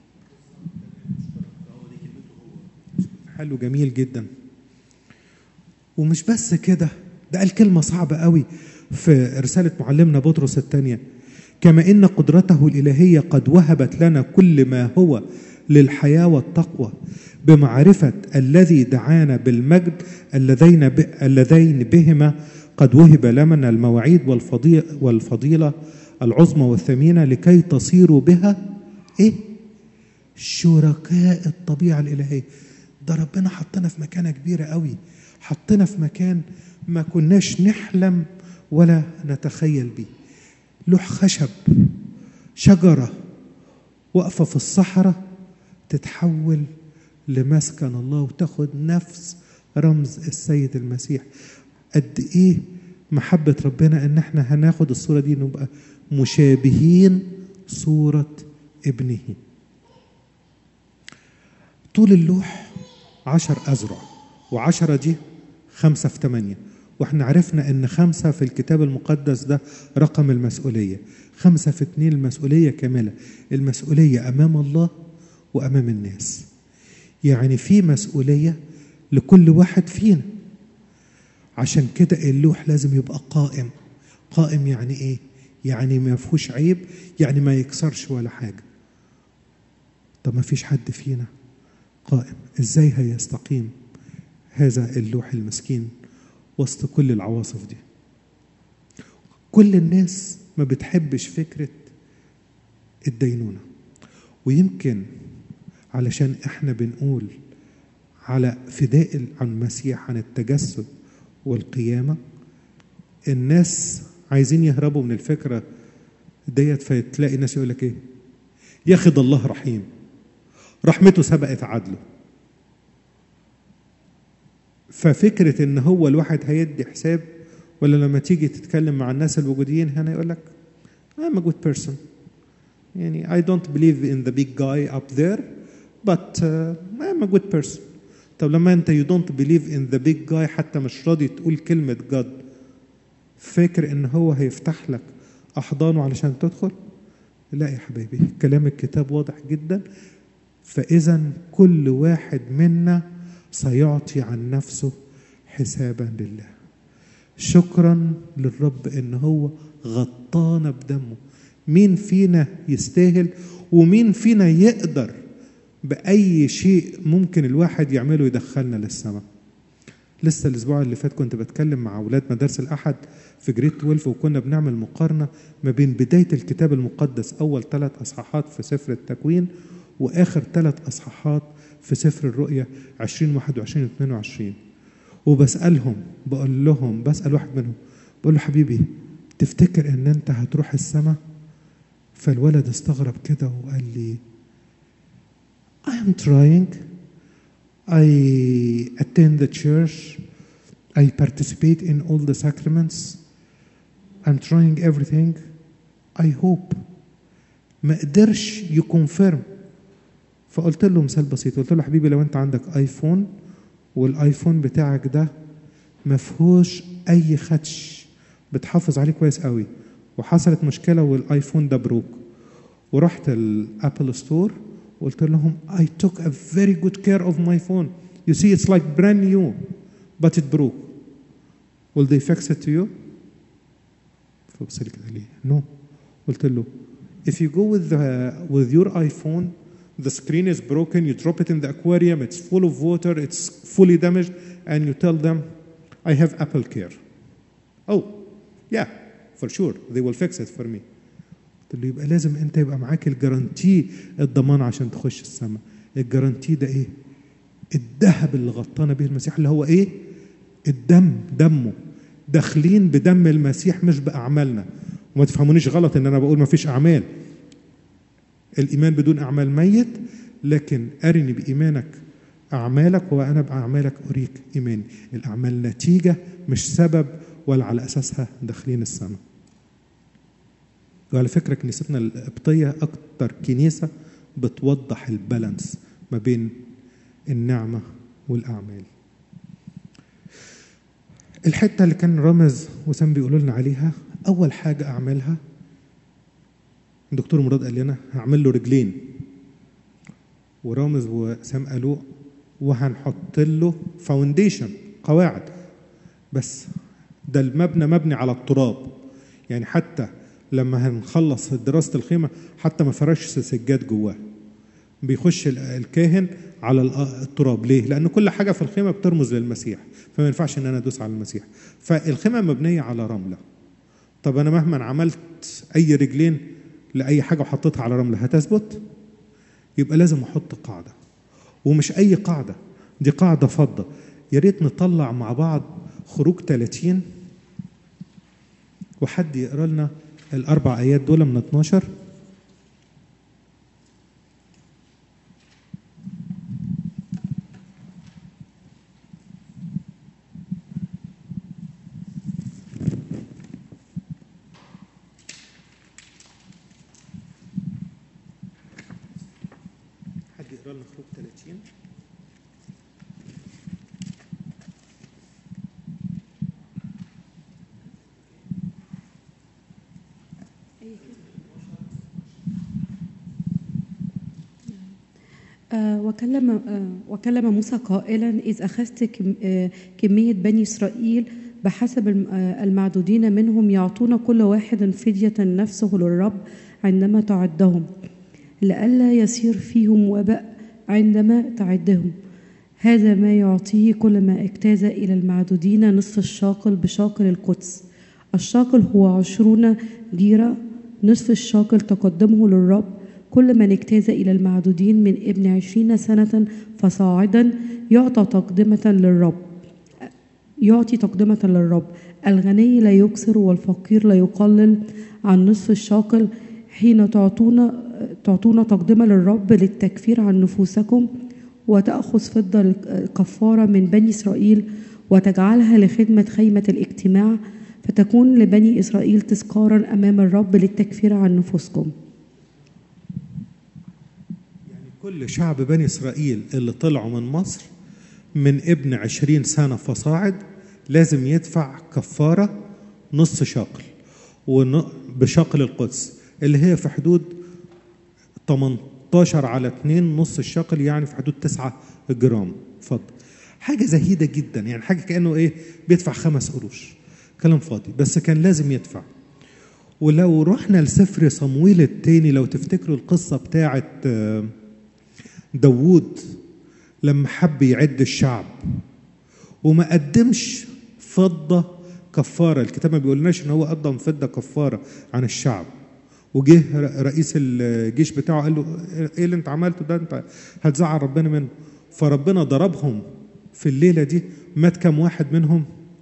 S1: حلو جميل جدا ومش بس كده ده قال كلمة صعبة قوي في رسالة معلمنا بطرس الثانية كما إن قدرته الإلهية قد وهبت لنا كل ما هو للحياة والتقوى بمعرفة الذي دعانا بالمجد اللذين ب... اللذين بهما قد وهب لنا المواعيد والفضيلة, والفضيلة العظمى والثمينة لكي تصيروا بها إيه؟ شركاء الطبيعة الإلهية ده ربنا حطنا في مكانة كبيرة قوي حطنا في مكان ما كناش نحلم ولا نتخيل بيه لوح خشب شجرة واقفة في الصحراء تتحول لمسكن الله وتاخد نفس رمز السيد المسيح قد ايه محبة ربنا ان احنا هناخد الصورة دي نبقى مشابهين صورة ابنه طول اللوح عشر أذرع وعشرة دي خمسة في ثمانية واحنا عرفنا ان خمسة في الكتاب المقدس ده رقم المسؤولية خمسة في اتنين المسؤولية كاملة المسؤولية أمام الله وأمام الناس يعني في مسؤولية لكل واحد فينا عشان كده اللوح لازم يبقى قائم قائم يعني ايه يعني ما فيهوش عيب يعني ما يكسرش ولا حاجة طب ما فيش حد فينا قائم ازاي هيستقيم هذا اللوح المسكين وسط كل العواصف دي كل الناس ما بتحبش فكرة الدينونة ويمكن علشان احنا بنقول على فداء عن المسيح عن التجسد والقيامة الناس عايزين يهربوا من الفكرة ديت فتلاقي الناس يقول لك ايه ياخد الله رحيم رحمته سبقت عدله ففكرة ان هو الواحد هيدي حساب ولا لما تيجي تتكلم مع الناس الوجوديين هنا يقول لك I'm a good person يعني I don't believe in the big guy up there but uh, I'm a good person طب لما انت you don't believe in the big guy حتى مش راضي تقول كلمة God فاكر ان هو هيفتح لك احضانه علشان تدخل لا يا حبايبي كلام الكتاب واضح جدا فاذا كل واحد منا سيعطي عن نفسه حسابا لله شكرا للرب ان هو غطانا بدمه مين فينا يستاهل ومين فينا يقدر باي شيء ممكن الواحد يعمله يدخلنا للسماء لسه الاسبوع اللي فات كنت بتكلم مع اولاد مدارس الاحد في جريد 12 وكنا بنعمل مقارنه ما بين بدايه الكتاب المقدس اول ثلاث اصحاحات في سفر التكوين واخر ثلاث اصحاحات في سفر الرؤيا 20 21 22 وبسالهم بقول لهم بسال واحد منهم بقول له حبيبي تفتكر ان انت هتروح السماء فالولد استغرب كده وقال لي I am trying I attend the church I participate in all the sacraments I'm trying everything I hope ما قدرش يكونفيرم فقلت له مثال بسيط قلت له حبيبي لو انت عندك ايفون والايفون بتاعك ده ما فيهوش اي خدش بتحافظ عليه كويس قوي وحصلت مشكله والايفون ده بروك ورحت الابل ستور وقلت لهم I took a very good care of my phone you see it's like brand new but it broke will they fix it to you فبص لي كده ليه no قلت له if you go with the, with your iPhone the screen is broken you drop it in the aquarium it's full of water it's fully damaged and you tell them I have Apple Care oh yeah for sure they will fix it for me قلت له يبقى لازم انت يبقى معاك الجرانتي الضمان عشان تخش السماء الجرانتي ده ايه الذهب اللي غطانا به المسيح اللي هو ايه الدم دمه داخلين بدم المسيح مش باعمالنا وما تفهمونيش غلط ان انا بقول ما فيش اعمال الايمان بدون اعمال ميت لكن ارني بايمانك اعمالك وانا باعمالك اريك ايماني الاعمال نتيجه مش سبب ولا على اساسها داخلين السماء وعلى فكره كنيستنا القبطيه اكتر كنيسه بتوضح البالانس ما بين النعمه والاعمال الحته اللي كان رامز وسام بيقولوا لنا عليها اول حاجه اعملها الدكتور مراد قال لنا هعمل له رجلين ورامز وسام قالوا وهنحط له فاونديشن قواعد بس ده المبنى مبني على التراب يعني حتى لما هنخلص دراسة الخيمة حتى ما فرش سجاد جواه بيخش ال- الكاهن على ال- التراب ليه؟ لأن كل حاجة في الخيمة بترمز للمسيح فما ينفعش إن أنا أدوس على المسيح فالخيمة مبنية على رملة طب أنا مهما عملت أي رجلين لأي حاجة وحطيتها على رملة هتثبت؟ يبقى لازم أحط قاعدة ومش أي قاعدة دي قاعدة فضة يا ريت نطلع مع بعض خروج 30 وحد يقرا لنا الأربع آيات دول من 12 حد يقرا لنا خروج 30
S3: آه، وكلم آه، وكلم موسى قائلا إذ أخذت كم- آه، كمية بني إسرائيل بحسب الم- آه، المعدودين منهم يعطون كل واحد فدية نفسه للرب عندما تعدهم لئلا يصير فيهم وباء عندما تعدهم هذا ما يعطيه كل ما اجتاز إلى المعدودين نصف الشاقل بشاقل القدس الشاقل هو عشرون جيرة نصف الشاقل تقدمه للرب كل من اجتاز إلى المعدودين من ابن عشرين سنة فصاعدا يعطى تقدمة للرب يعطي تقدمة للرب الغني لا يكسر والفقير لا يقلل عن نصف الشاقل حين تعطون تعطون تقدمة للرب للتكفير عن نفوسكم وتأخذ فضة الكفارة من بني إسرائيل وتجعلها لخدمة خيمة الاجتماع فتكون لبني إسرائيل تذكارا أمام الرب للتكفير عن نفوسكم
S1: يعني كل شعب بني إسرائيل اللي طلعوا من مصر من ابن عشرين سنة فصاعد لازم يدفع كفارة نص شاقل ون- بشاقل القدس اللي هي في حدود 18 على 2 نص الشاقل يعني في حدود 9 جرام اتفضل حاجة زهيدة جدا يعني حاجة كأنه ايه بيدفع خمس قروش كلام فاضي بس كان لازم يدفع ولو رحنا لسفر صمويل التاني لو تفتكروا القصة بتاعت آه، داوود لما حب يعد الشعب وما قدمش فضة كفارة الكتاب ما بيقولناش ان هو قدم فضة كفارة عن الشعب وجه ر- رئيس الجيش بتاعه قال له ايه اللي انت عملته ده انت هتزعل ربنا منه فربنا ضربهم في الليلة دي مات كم واحد منهم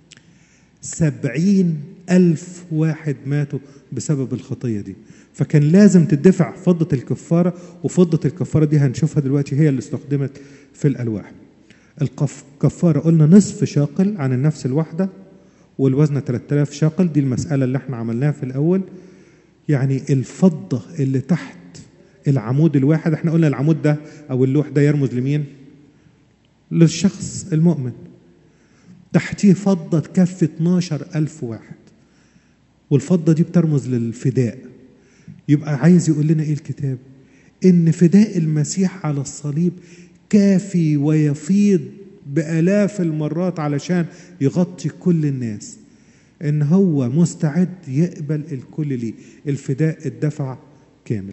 S1: سبعين ألف واحد ماتوا بسبب الخطية دي فكان لازم تدفع فضة الكفارة وفضة الكفارة دي هنشوفها دلوقتي هي اللي استخدمت في الألواح الكفارة قلنا نصف شاقل عن النفس الواحدة والوزن 3000 شاقل دي المسألة اللي احنا عملناها في الأول يعني الفضة اللي تحت العمود الواحد احنا قلنا العمود ده أو اللوح ده يرمز لمين؟ للشخص المؤمن تحتيه فضة تكفي 12 ألف واحد والفضة دي بترمز للفداء يبقى عايز يقول لنا إيه الكتاب إن فداء المسيح على الصليب كافي ويفيض بآلاف المرات علشان يغطي كل الناس إن هو مستعد يقبل الكل ليه الفداء الدفع كامل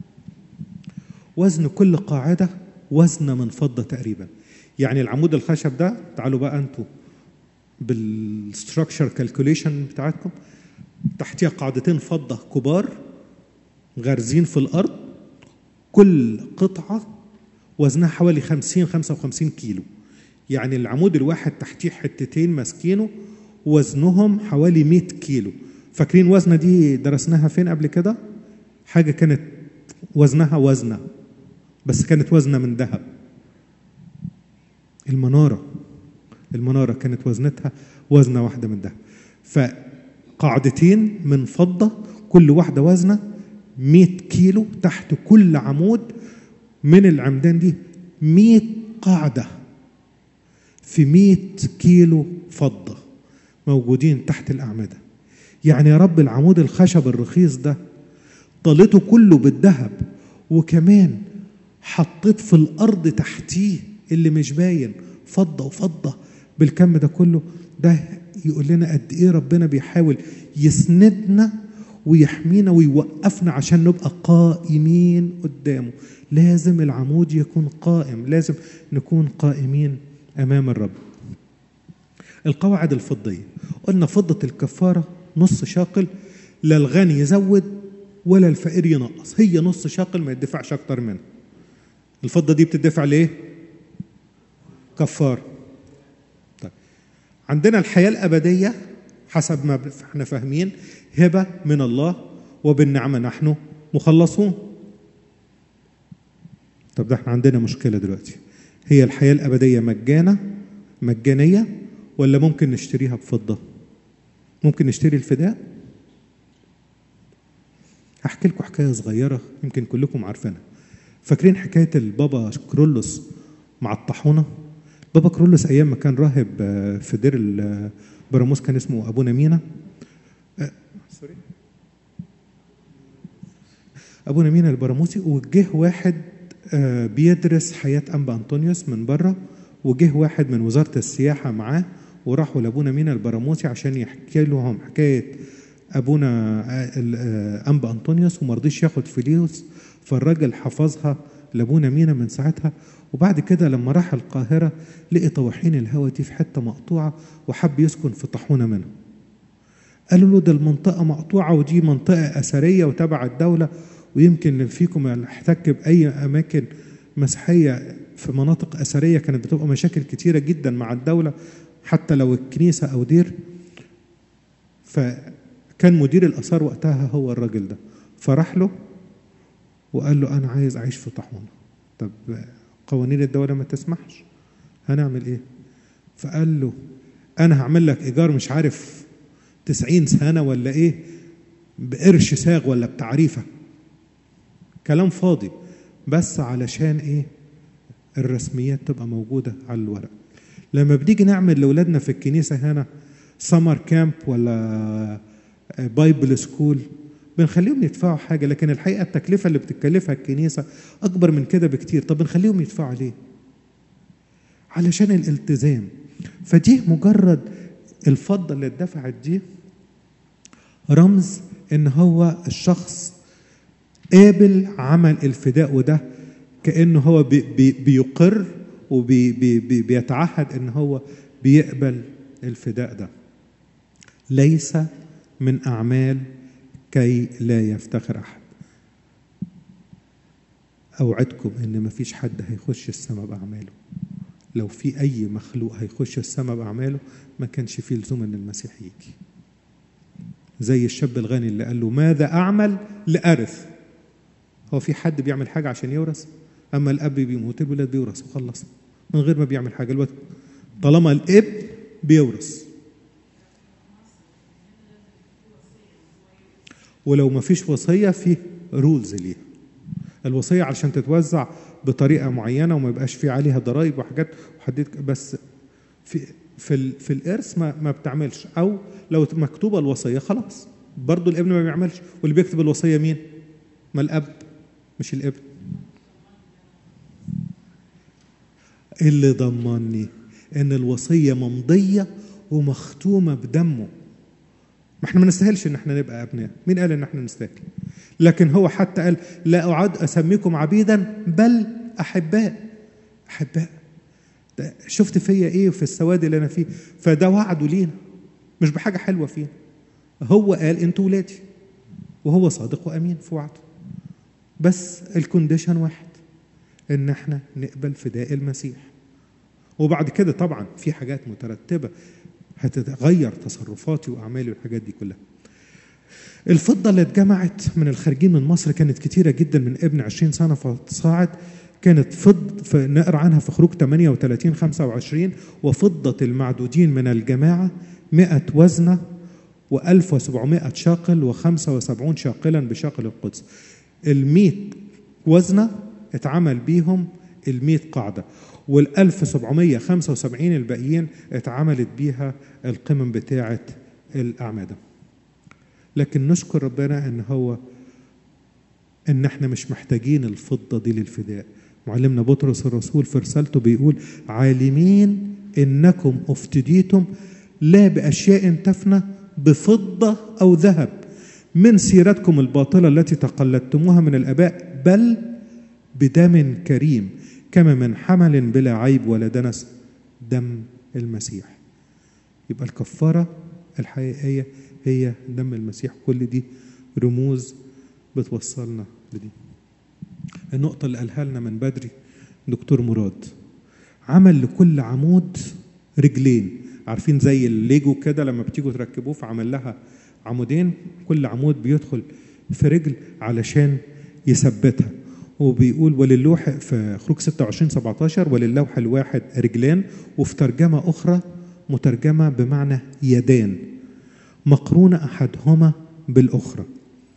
S1: وزن كل قاعدة وزن من فضة تقريبا يعني العمود الخشب ده تعالوا بقى انتوا بالستراكشر كالكوليشن بتاعتكم تحتيها قاعدتين فضة كبار غارزين في الأرض كل قطعة وزنها حوالي 50 55 كيلو يعني العمود الواحد تحتيه حتتين ماسكينه وزنهم حوالي 100 كيلو فاكرين وزنة دي درسناها فين قبل كده حاجة كانت وزنها وزنة بس كانت وزنة من ذهب المنارة المنارة كانت وزنتها وزنة واحدة من ذهب فقاعدتين من فضة كل واحدة وزنة 100 كيلو تحت كل عمود من العمدان دي 100 قاعدة في 100 كيلو فضة موجودين تحت الأعمدة يعني يا رب العمود الخشب الرخيص ده طالته كله بالذهب وكمان حطيت في الارض تحتيه اللي مش باين فضه وفضه بالكم ده كله ده يقول لنا قد ايه ربنا بيحاول يسندنا ويحمينا ويوقفنا عشان نبقى قائمين قدامه لازم العمود يكون قائم لازم نكون قائمين امام الرب القواعد الفضيه قلنا فضه الكفاره نص شاقل لا الغني يزود ولا الفقير ينقص هي نص شاقل ما يدفعش اكتر منها الفضه دي بتدفع ليه كفاره طيب عندنا الحياه الابديه حسب ما احنا فاهمين هبه من الله وبالنعمه نحن مخلصون طب ده احنا عندنا مشكله دلوقتي هي الحياه الابديه مجانه مجانيه ولا ممكن نشتريها بفضه ممكن نشتري الفداء هحكي لكم حكايه صغيره يمكن كلكم عارفينها فاكرين حكايه البابا كرولوس مع الطاحونه بابا كرولوس ايام ما كان راهب في دير البراموس كان اسمه ابونا مينا سوري ابونا مينا البراموسي وجه واحد بيدرس حياه انبا انطونيوس من بره وجه واحد من وزاره السياحه معاه وراحوا لابونا مينا البراموسي عشان يحكي لهم حكايه ابونا انبا انطونيوس وما رضيش ياخد فلوس فالراجل حفظها لابونا مينا من ساعتها وبعد كده لما راح القاهره لقي طواحين الهوا دي في حته مقطوعه وحب يسكن في طاحونه منهم قالوا له ده المنطقه مقطوعه ودي منطقه اثريه وتبع الدوله ويمكن اللي فيكم يحتك باي اماكن مسيحيه في مناطق اثريه كانت بتبقى مشاكل كتيره جدا مع الدوله حتى لو الكنيسه او دير فكان مدير الاثار وقتها هو الراجل ده فراح له وقال له انا عايز اعيش في طاحونه طب قوانين الدوله ما تسمحش هنعمل ايه فقال له انا هعمل لك ايجار مش عارف تسعين سنه ولا ايه بقرش ساغ ولا بتعريفه كلام فاضي بس علشان ايه الرسميات تبقى موجوده على الورق لما بنيجي نعمل لاولادنا في الكنيسه هنا سمر كامب ولا بايبل سكول بنخليهم يدفعوا حاجه لكن الحقيقه التكلفه اللي بتتكلفها الكنيسه اكبر من كده بكتير طب بنخليهم يدفعوا ليه علشان الالتزام فدي مجرد الفضه اللي اتدفعت دي رمز ان هو الشخص قابل عمل الفداء وده كانه هو بي بي بيقر وبيتعهد ان هو بيقبل الفداء ده ليس من اعمال كي لا يفتخر احد اوعدكم ان مفيش حد هيخش السماء باعماله لو في اي مخلوق هيخش السماء باعماله ما كانش فيه لزوم ان المسيح يجي زي الشاب الغني اللي قال له ماذا اعمل لارث هو في حد بيعمل حاجه عشان يورث اما الاب بيموت الولاد بيورث وخلص من غير ما بيعمل حاجه الوقت طالما الاب بيورث ولو ما فيش وصيه في رولز ليها الوصيه علشان تتوزع بطريقه معينه وما يبقاش في عليها ضرائب وحاجات وحددت بس في في ال في الارث ما, ما بتعملش او لو مكتوبه الوصيه خلاص برضه الابن ما بيعملش واللي بيكتب الوصيه مين؟ ما الاب مش الابن اللي ضمني ان الوصيه ممضيه ومختومه بدمه ما احنا ما نستاهلش ان احنا نبقى ابناء مين قال ان احنا نستاهل لكن هو حتى قال لا اعد اسميكم عبيدا بل احباء احباء ده شفت فيا ايه في السواد اللي انا فيه فده وعده لينا مش بحاجه حلوه فينا هو قال انتوا ولادي وهو صادق وامين في وعده بس الكونديشن واحد ان احنا نقبل فداء المسيح وبعد كده طبعا في حاجات مترتبه هتتغير تصرفاتي واعمالي والحاجات دي كلها الفضه اللي اتجمعت من الخارجين من مصر كانت كتيره جدا من ابن 20 سنه فصاعد كانت فض نقرا عنها في خروج 38 25 وفضه المعدودين من الجماعه 100 وزنه و1700 شاقل و75 شاقلا بشاقل القدس ال 100 وزنه اتعمل بيهم ال 100 قاعده وال 1775 الباقيين اتعملت بيها القمم بتاعه الاعمده لكن نشكر ربنا ان هو ان احنا مش محتاجين الفضة دي للفداء معلمنا بطرس الرسول في رسالته بيقول عالمين انكم افتديتم لا باشياء تفنى بفضة او ذهب من سيرتكم الباطلة التي تقلدتموها من الاباء بل بدم كريم كما من حمل بلا عيب ولا دنس دم المسيح يبقى الكفارة الحقيقية هي دم المسيح كل دي رموز بتوصلنا لدي النقطة اللي قالها لنا من بدري دكتور مراد عمل لكل عمود رجلين عارفين زي الليجو كده لما بتيجوا تركبوه فعمل لها عمودين كل عمود بيدخل في رجل علشان يثبتها وبيقول وللوح في خروج 26 17 وللوح الواحد رجلان وفي ترجمة أخرى مترجمة بمعنى يدان مقرونة أحدهما بالأخرى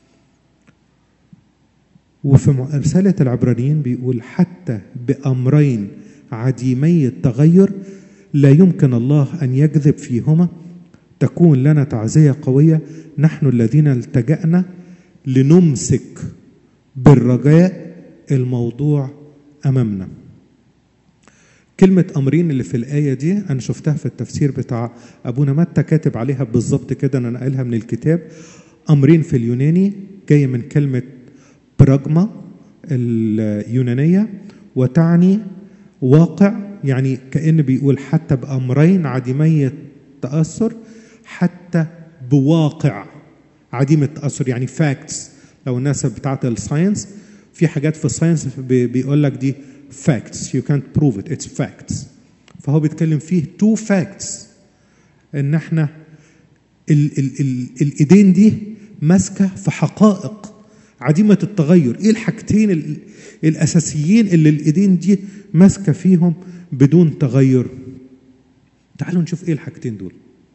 S1: وفي رسالة العبرانيين بيقول حتى بأمرين عديمي التغير لا يمكن الله أن يكذب فيهما تكون لنا تعزية قوية نحن الذين التجأنا لنمسك بالرجاء الموضوع أمامنا كلمة أمرين اللي في الآية دي أنا شفتها في التفسير بتاع أبونا متى كاتب عليها بالظبط كده أنا نقلها من الكتاب أمرين في اليوناني جاية من كلمة براجما اليونانية وتعني واقع يعني كأن بيقول حتى بأمرين عديمي التأثر حتى بواقع عديم التأثر يعني فاكتس لو الناس بتاعت الساينس في حاجات في الساينس بيقول لك دي facts you can't prove it it's facts فهو بيتكلم فيه two facts ان احنا ال ال ال الايدين دي ماسكه في حقائق عديمه التغير ايه الحاجتين ال الاساسيين اللي الايدين دي ماسكه فيهم بدون تغير تعالوا نشوف ايه الحاجتين دول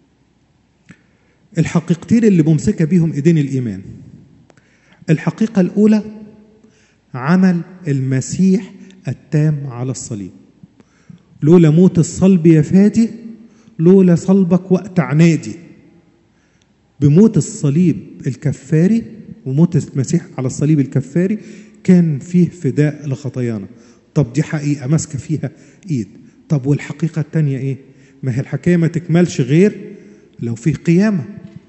S1: الحقيقتين اللي ممسكه بيهم ايدين الايمان الحقيقه الاولى عمل المسيح التام على الصليب لولا موت الصلب يا فادي لولا صلبك وقت عنادي بموت الصليب الكفاري وموت المسيح على الصليب الكفاري كان فيه فداء لخطايانا طب دي حقيقة ماسكة فيها إيد طب والحقيقة التانية إيه ما هي الحكاية ما تكملش غير لو فيه قيامة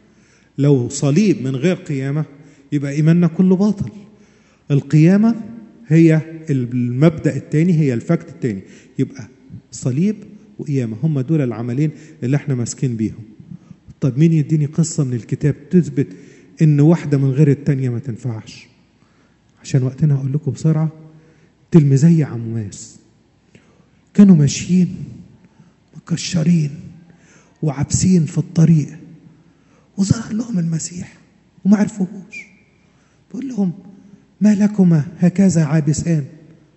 S1: لو صليب من غير قيامة يبقى إيماننا كله باطل القيامة هي المبدا الثاني هي الفاكت الثاني يبقى صليب وقيامه هم دول العملين اللي احنا ماسكين بيهم طب مين يديني قصه من الكتاب تثبت ان واحده من غير الثانيه ما تنفعش عشان وقتنا هقول لكم بسرعه تلميذي عمواس كانوا ماشيين مكشرين وعابسين في الطريق وظهر لهم المسيح وما عرفوهوش بيقول لهم ما لكما هكذا عابسان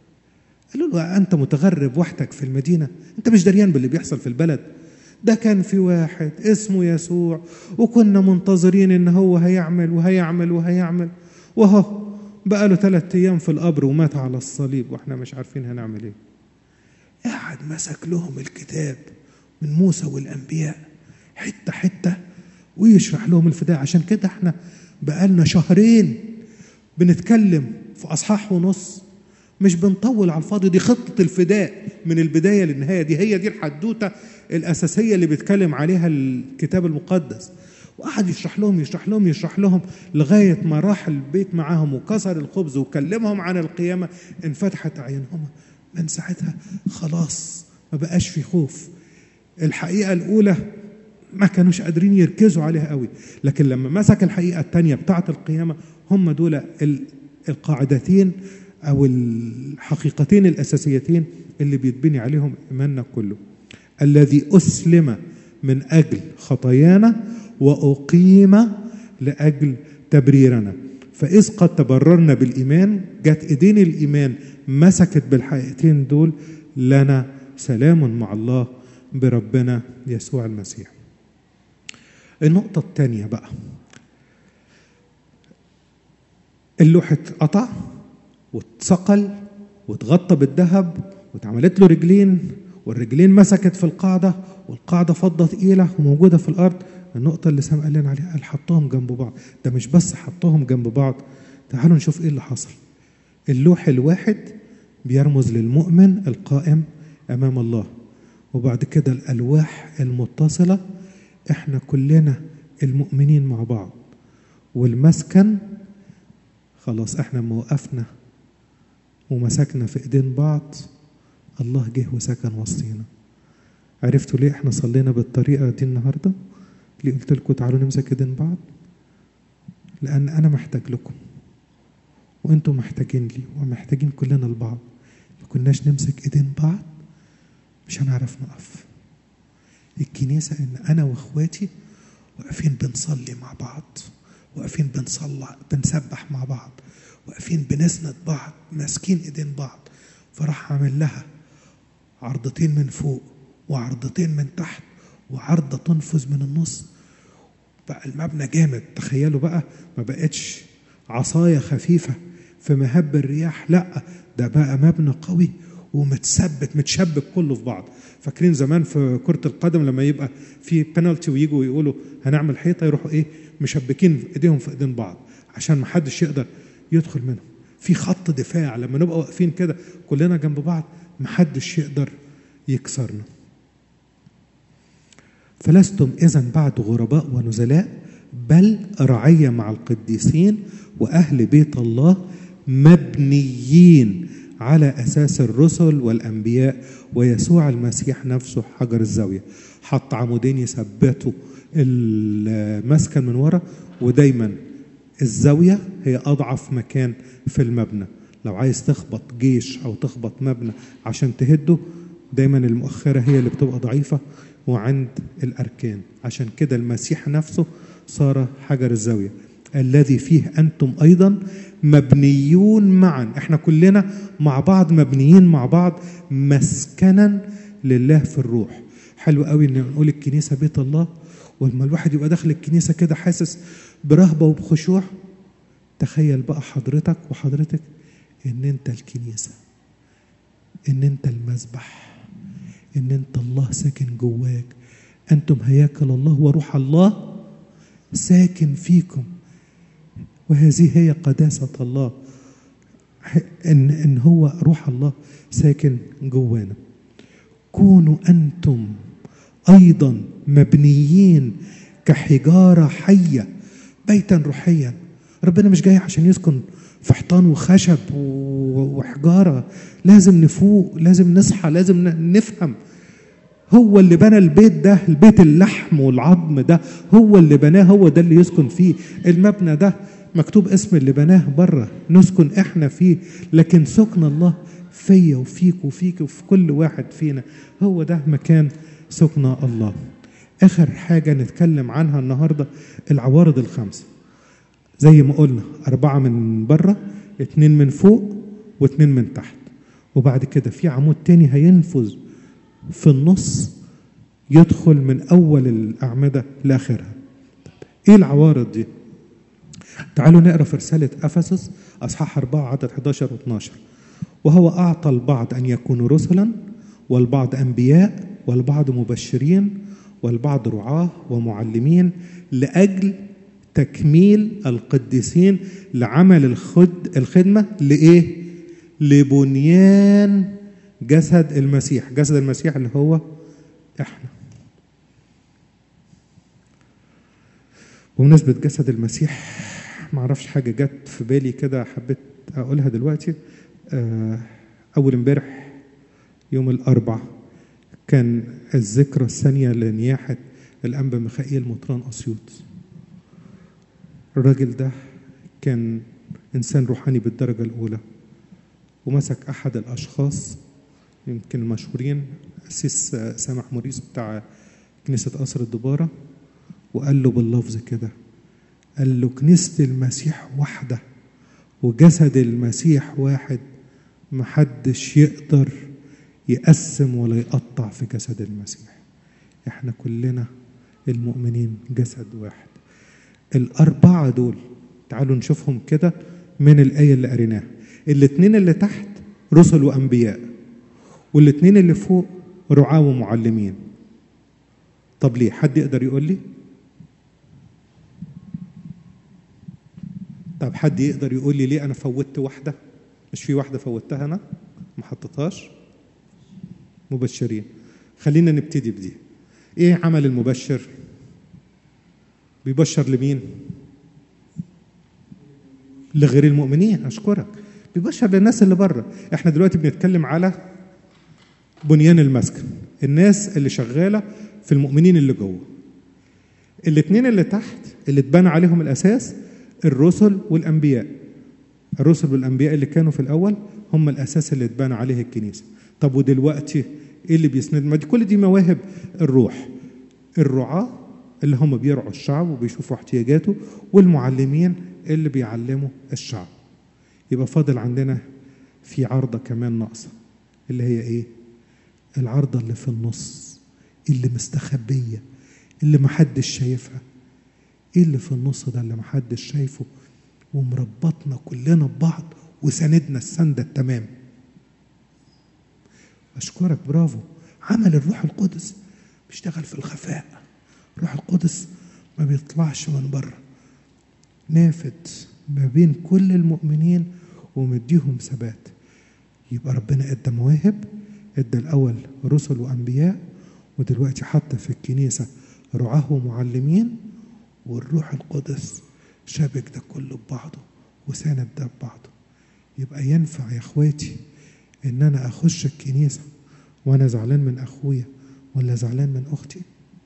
S1: قالوا له أنت متغرب وحدك في المدينة أنت مش دريان باللي بيحصل في البلد ده كان في واحد اسمه يسوع وكنا منتظرين ان هو هيعمل وهيعمل وهيعمل وهو بقى له ثلاثة ايام في القبر ومات على الصليب واحنا مش عارفين هنعمل ايه قاعد مسك لهم الكتاب من موسى والانبياء حته حته ويشرح لهم الفداء عشان كده احنا بقالنا شهرين بنتكلم في اصحاح ونص مش بنطول على الفاضي دي خطه الفداء من البدايه للنهايه دي هي دي الحدوته الاساسيه اللي بيتكلم عليها الكتاب المقدس وقعد يشرح لهم يشرح لهم يشرح لهم لغايه ما راح البيت معاهم وكسر الخبز وكلمهم عن القيامه انفتحت اعينهم من ساعتها خلاص ما بقاش في خوف الحقيقه الاولى ما كانوش قادرين يركزوا عليها قوي لكن لما مسك الحقيقه الثانيه بتاعه القيامه هم دول القاعدتين او الحقيقتين الاساسيتين اللي بيتبني عليهم ايماننا كله الذي اسلم من اجل خطايانا واقيم لاجل تبريرنا فاذ قد تبررنا بالايمان جت ايدين الايمان مسكت بالحقيقتين دول لنا سلام مع الله بربنا يسوع المسيح النقطة الثانية بقى اللوح اتقطع واتثقل واتغطى بالذهب واتعملت له رجلين والرجلين مسكت في القاعدة والقاعدة فضة تقيلة وموجودة في الأرض النقطة اللي سام قال لنا عليها قال حطهم جنب بعض ده مش بس حطهم جنب بعض تعالوا نشوف ايه اللي حصل اللوح الواحد بيرمز للمؤمن القائم امام الله وبعد كده الالواح المتصله احنا كلنا المؤمنين مع بعض والمسكن خلاص احنا ما وقفنا ومسكنا في ايدين بعض الله جه وسكن وسطينا عرفتوا ليه احنا صلينا بالطريقه دي النهارده ليه قلت لكم تعالوا نمسك ايدين بعض لان انا محتاج لكم وانتم محتاجين لي ومحتاجين كلنا لبعض ما كناش نمسك ايدين بعض مش هنعرف نقف الكنيسة إن أنا وإخواتي واقفين بنصلي مع بعض واقفين بنصلى بنسبح مع بعض واقفين بنسند بعض ماسكين ايدين بعض فراح عامل لها عرضتين من فوق وعرضتين من تحت وعرضة تنفذ من النص بقى المبنى جامد تخيلوا بقى ما بقتش عصاية خفيفة في مهب الرياح لا ده بقى مبنى قوي ومتثبت متشبك كله في بعض فاكرين زمان في كرة القدم لما يبقى في بنالتي ويجوا يقولوا هنعمل حيطة يروحوا ايه مشبكين ايديهم في ايدين بعض عشان ما حدش يقدر يدخل منهم في خط دفاع لما نبقى واقفين كده كلنا جنب بعض ما حدش يقدر يكسرنا فلستم اذا بعد غرباء ونزلاء بل رعية مع القديسين وأهل بيت الله مبنيين على أساس الرسل والأنبياء ويسوع المسيح نفسه حجر الزاوية حط عمودين يثبتوا المسكن من ورا ودايما الزاوية هي أضعف مكان في المبنى لو عايز تخبط جيش أو تخبط مبنى عشان تهده دايما المؤخرة هي اللي بتبقى ضعيفة وعند الأركان عشان كده المسيح نفسه صار حجر الزاوية الذي فيه أنتم أيضا مبنيون معا احنا كلنا مع بعض مبنيين مع بعض مسكنا لله في الروح حلو قوي ان نقول الكنيسة بيت الله ولما الواحد يبقى داخل الكنيسة كده حاسس برهبة وبخشوع تخيل بقى حضرتك وحضرتك ان انت الكنيسة ان انت المذبح ان انت الله ساكن جواك انتم هياكل الله وروح الله ساكن فيكم وهذه هي قداسة الله إن, إن هو روح الله ساكن جوانا كونوا أنتم أيضا مبنيين كحجارة حية بيتا روحيا ربنا مش جاي عشان يسكن في حيطان وخشب وحجارة لازم نفوق لازم نصحى لازم نفهم هو اللي بنى البيت ده البيت اللحم والعظم ده هو اللي بناه هو ده اللي يسكن فيه المبنى ده مكتوب اسم اللي بناه بره نسكن احنا فيه لكن سكن الله فيا وفيك وفيك وفي كل واحد فينا هو ده مكان سكن الله اخر حاجه نتكلم عنها النهارده العوارض الخمسه زي ما قلنا اربعه من بره اتنين من فوق واتنين من تحت وبعد كده في عمود تاني هينفذ في النص يدخل من اول الاعمده لاخرها ايه العوارض دي تعالوا نقرا في رساله افسس اصحاح 4 عدد 11 و12 وهو اعطى البعض ان يكونوا رسلا والبعض انبياء والبعض مبشرين والبعض رعاه ومعلمين لاجل تكميل القديسين لعمل الخد الخدمه لايه؟ لبنيان جسد المسيح جسد المسيح اللي هو احنا بمناسبة جسد المسيح ما اعرفش حاجة جت في بالي كده حبيت اقولها دلوقتي اول امبارح يوم الاربع كان الذكرى الثانية لنياحة الأنبا ميخائيل مطران أسيوط الراجل ده كان إنسان روحاني بالدرجة الأولى ومسك أحد الأشخاص يمكن المشهورين أسيس سامح موريس بتاع كنيسة قصر الدبارة وقال له باللفظ كده قال له كنيسة المسيح واحدة وجسد المسيح واحد محدش يقدر يقسم ولا يقطع في جسد المسيح احنا كلنا المؤمنين جسد واحد الأربعة دول تعالوا نشوفهم كده من الآية اللي قريناها الاتنين اللي تحت رسل وأنبياء والاتنين اللي فوق رعاة ومعلمين طب ليه حد يقدر يقول لي طب حد يقدر يقول لي ليه انا فوتت واحده مش في واحده فوتها انا ما حطيتهاش مبشرين خلينا نبتدي بدي ايه عمل المبشر بيبشر لمين لغير المؤمنين اشكرك بيبشر للناس اللي بره احنا دلوقتي بنتكلم على بنيان المسكن الناس اللي شغاله في المؤمنين اللي جوه الاثنين اللي تحت اللي اتبنى عليهم الاساس الرسل والانبياء الرسل والانبياء اللي كانوا في الاول هم الاساس اللي اتبنى عليه الكنيسه طب ودلوقتي ايه اللي بيسند ما دي كل دي مواهب الروح الرعاه اللي هم بيرعوا الشعب وبيشوفوا احتياجاته والمعلمين اللي بيعلموا الشعب يبقى فاضل عندنا في عارضة كمان ناقصة اللي هي ايه العارضة اللي في النص اللي مستخبية اللي محدش شايفها ايه اللي في النص ده اللي محدش شايفه ومربطنا كلنا ببعض وساندنا السند التمام اشكرك برافو عمل الروح القدس بيشتغل في الخفاء الروح القدس ما بيطلعش من بره نافذ ما بين كل المؤمنين ومديهم ثبات يبقى ربنا ادى مواهب ادى الاول رسل وانبياء ودلوقتي حط في الكنيسه رعاه ومعلمين والروح القدس شابك ده كله ببعضه وساند ده ببعضه يبقى ينفع يا اخواتي ان انا اخش الكنيسه وانا زعلان من اخويا ولا زعلان من اختي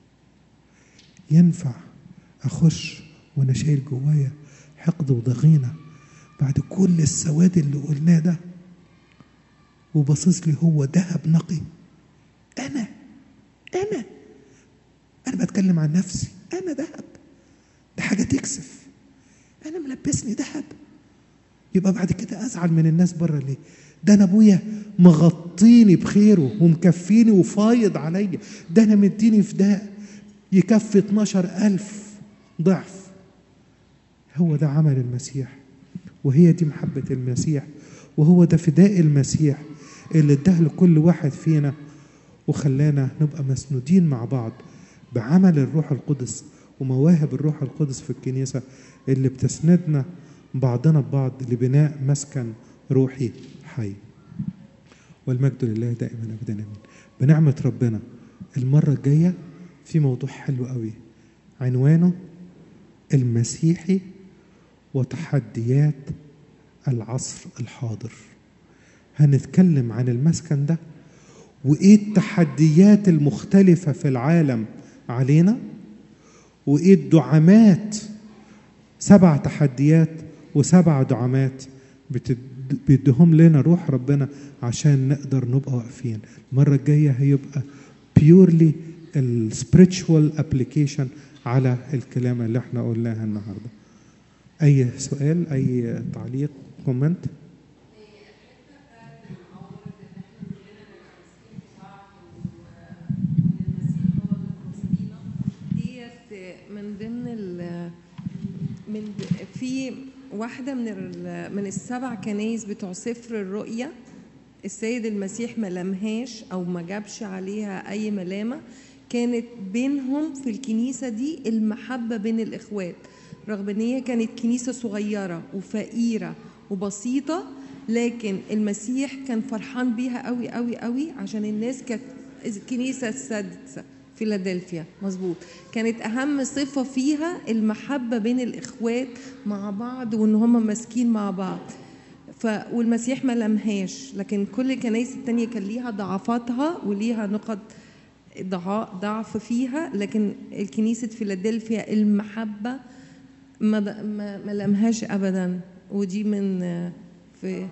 S1: ينفع اخش وانا شايل جوايا حقد وضغينه بعد كل السواد اللي قلناه ده وباصص لي هو ذهب نقي انا انا انا بتكلم عن نفسي انا ذهب ده حاجه تكسف انا ملبسني ذهب يبقى بعد كده ازعل من الناس بره ليه ده انا ابويا مغطيني بخيره ومكفيني وفايض عليا ده انا مديني فداء يكفي 12 ألف ضعف هو ده عمل المسيح وهي دي محبة المسيح وهو ده فداء المسيح اللي اداه لكل واحد فينا وخلانا نبقى مسنودين مع بعض بعمل الروح القدس ومواهب الروح القدس في الكنيسة اللي بتسندنا بعضنا ببعض لبناء مسكن روحي حي والمجد لله دائما ابدا امين بنعمه ربنا المره الجايه في موضوع حلو قوي عنوانه المسيحي وتحديات العصر الحاضر هنتكلم عن المسكن ده وايه التحديات المختلفه في العالم علينا وايه الدعامات سبع تحديات وسبع دعامات بيديهم لنا روح ربنا عشان نقدر نبقى واقفين المره الجايه هيبقى بيورلي السبريتشوال ابلكيشن على الكلام اللي احنا قلناه النهارده اي سؤال اي تعليق كومنت
S4: ديت من ضمن ال من في واحدة من ال- من السبع كنايس بتوع سفر الرؤيا السيد المسيح ما لمهاش أو ما جابش عليها أي ملامة كانت بينهم في الكنيسة دي المحبة بين الإخوات رغم إن هي كانت كنيسة صغيرة وفقيرة وبسيطة لكن المسيح كان فرحان بيها قوي قوي قوي عشان الناس كانت الكنيسة السادسة فيلادلفيا مظبوط كانت اهم صفه فيها المحبه بين الاخوات مع بعض وان هم ماسكين مع بعض ف والمسيح ما لمهاش لكن كل الكنائس التانية كان ليها ضعفاتها وليها نقط ضع- ضعف فيها لكن الكنيسة فيلادلفيا المحبة ما ما, ما لمهاش أبدا ودي من في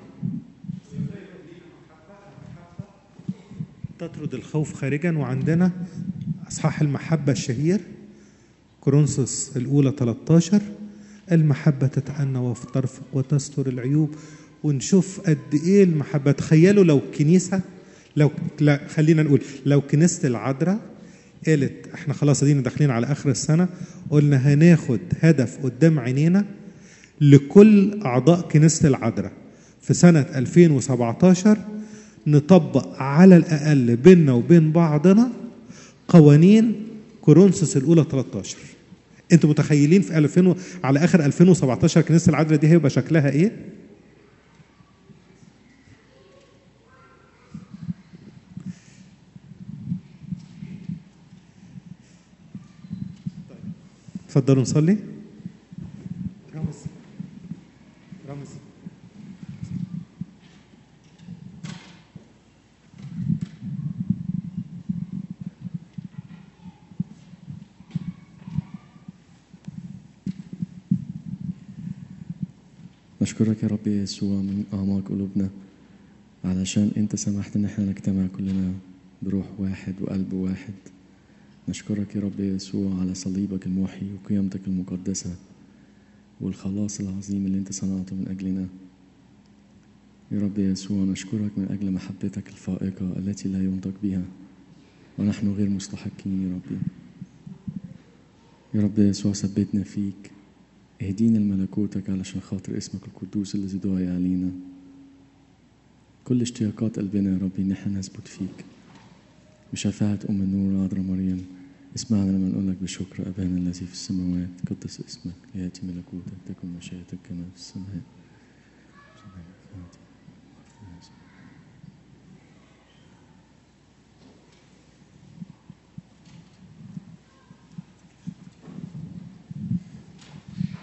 S1: تطرد الخوف خارجا وعندنا اصحاح المحبه الشهير كورنثوس الاولى 13 المحبه تتأنى وترفق وتستر العيوب ونشوف قد ايه المحبه تخيلوا لو كنيسه لو لا خلينا نقول لو كنيسه العذراء قالت احنا خلاص ادينا داخلين على اخر السنه قلنا هناخد هدف قدام عينينا لكل اعضاء كنيسه العذراء في سنه 2017 نطبق على الاقل بيننا وبين بعضنا قوانين كورنثوس الاولى 13 انتوا متخيلين في 2000 و- على اخر 2017 كنيسه العذراء دي هيبقى شكلها ايه؟ اتفضلوا نصلي رامز رامز
S5: نشكرك يا رب يسوع من أعماق قلوبنا علشان أنت سمحت إن احنا نجتمع كلنا بروح واحد وقلب واحد نشكرك يا رب يسوع على صليبك المحي وقيامتك المقدسة والخلاص العظيم اللي أنت صنعته من أجلنا يا رب يسوع نشكرك من أجل محبتك الفائقة التي لا ينطق بها ونحن غير مستحقين يا ربي يا رب يسوع ثبتنا فيك اهدينا لملكوتك علشان خاطر اسمك القدوس الذي دعي علينا كل اشتياقات قلبنا يا ربي ان احنا نثبت فيك بشفاعة أم النور عذراء مريم اسمعنا لما نقول لك بشكر أبانا الذي في السماوات قدس اسمك ليأتي ملكوتك تكن مشيئتك كما في السماء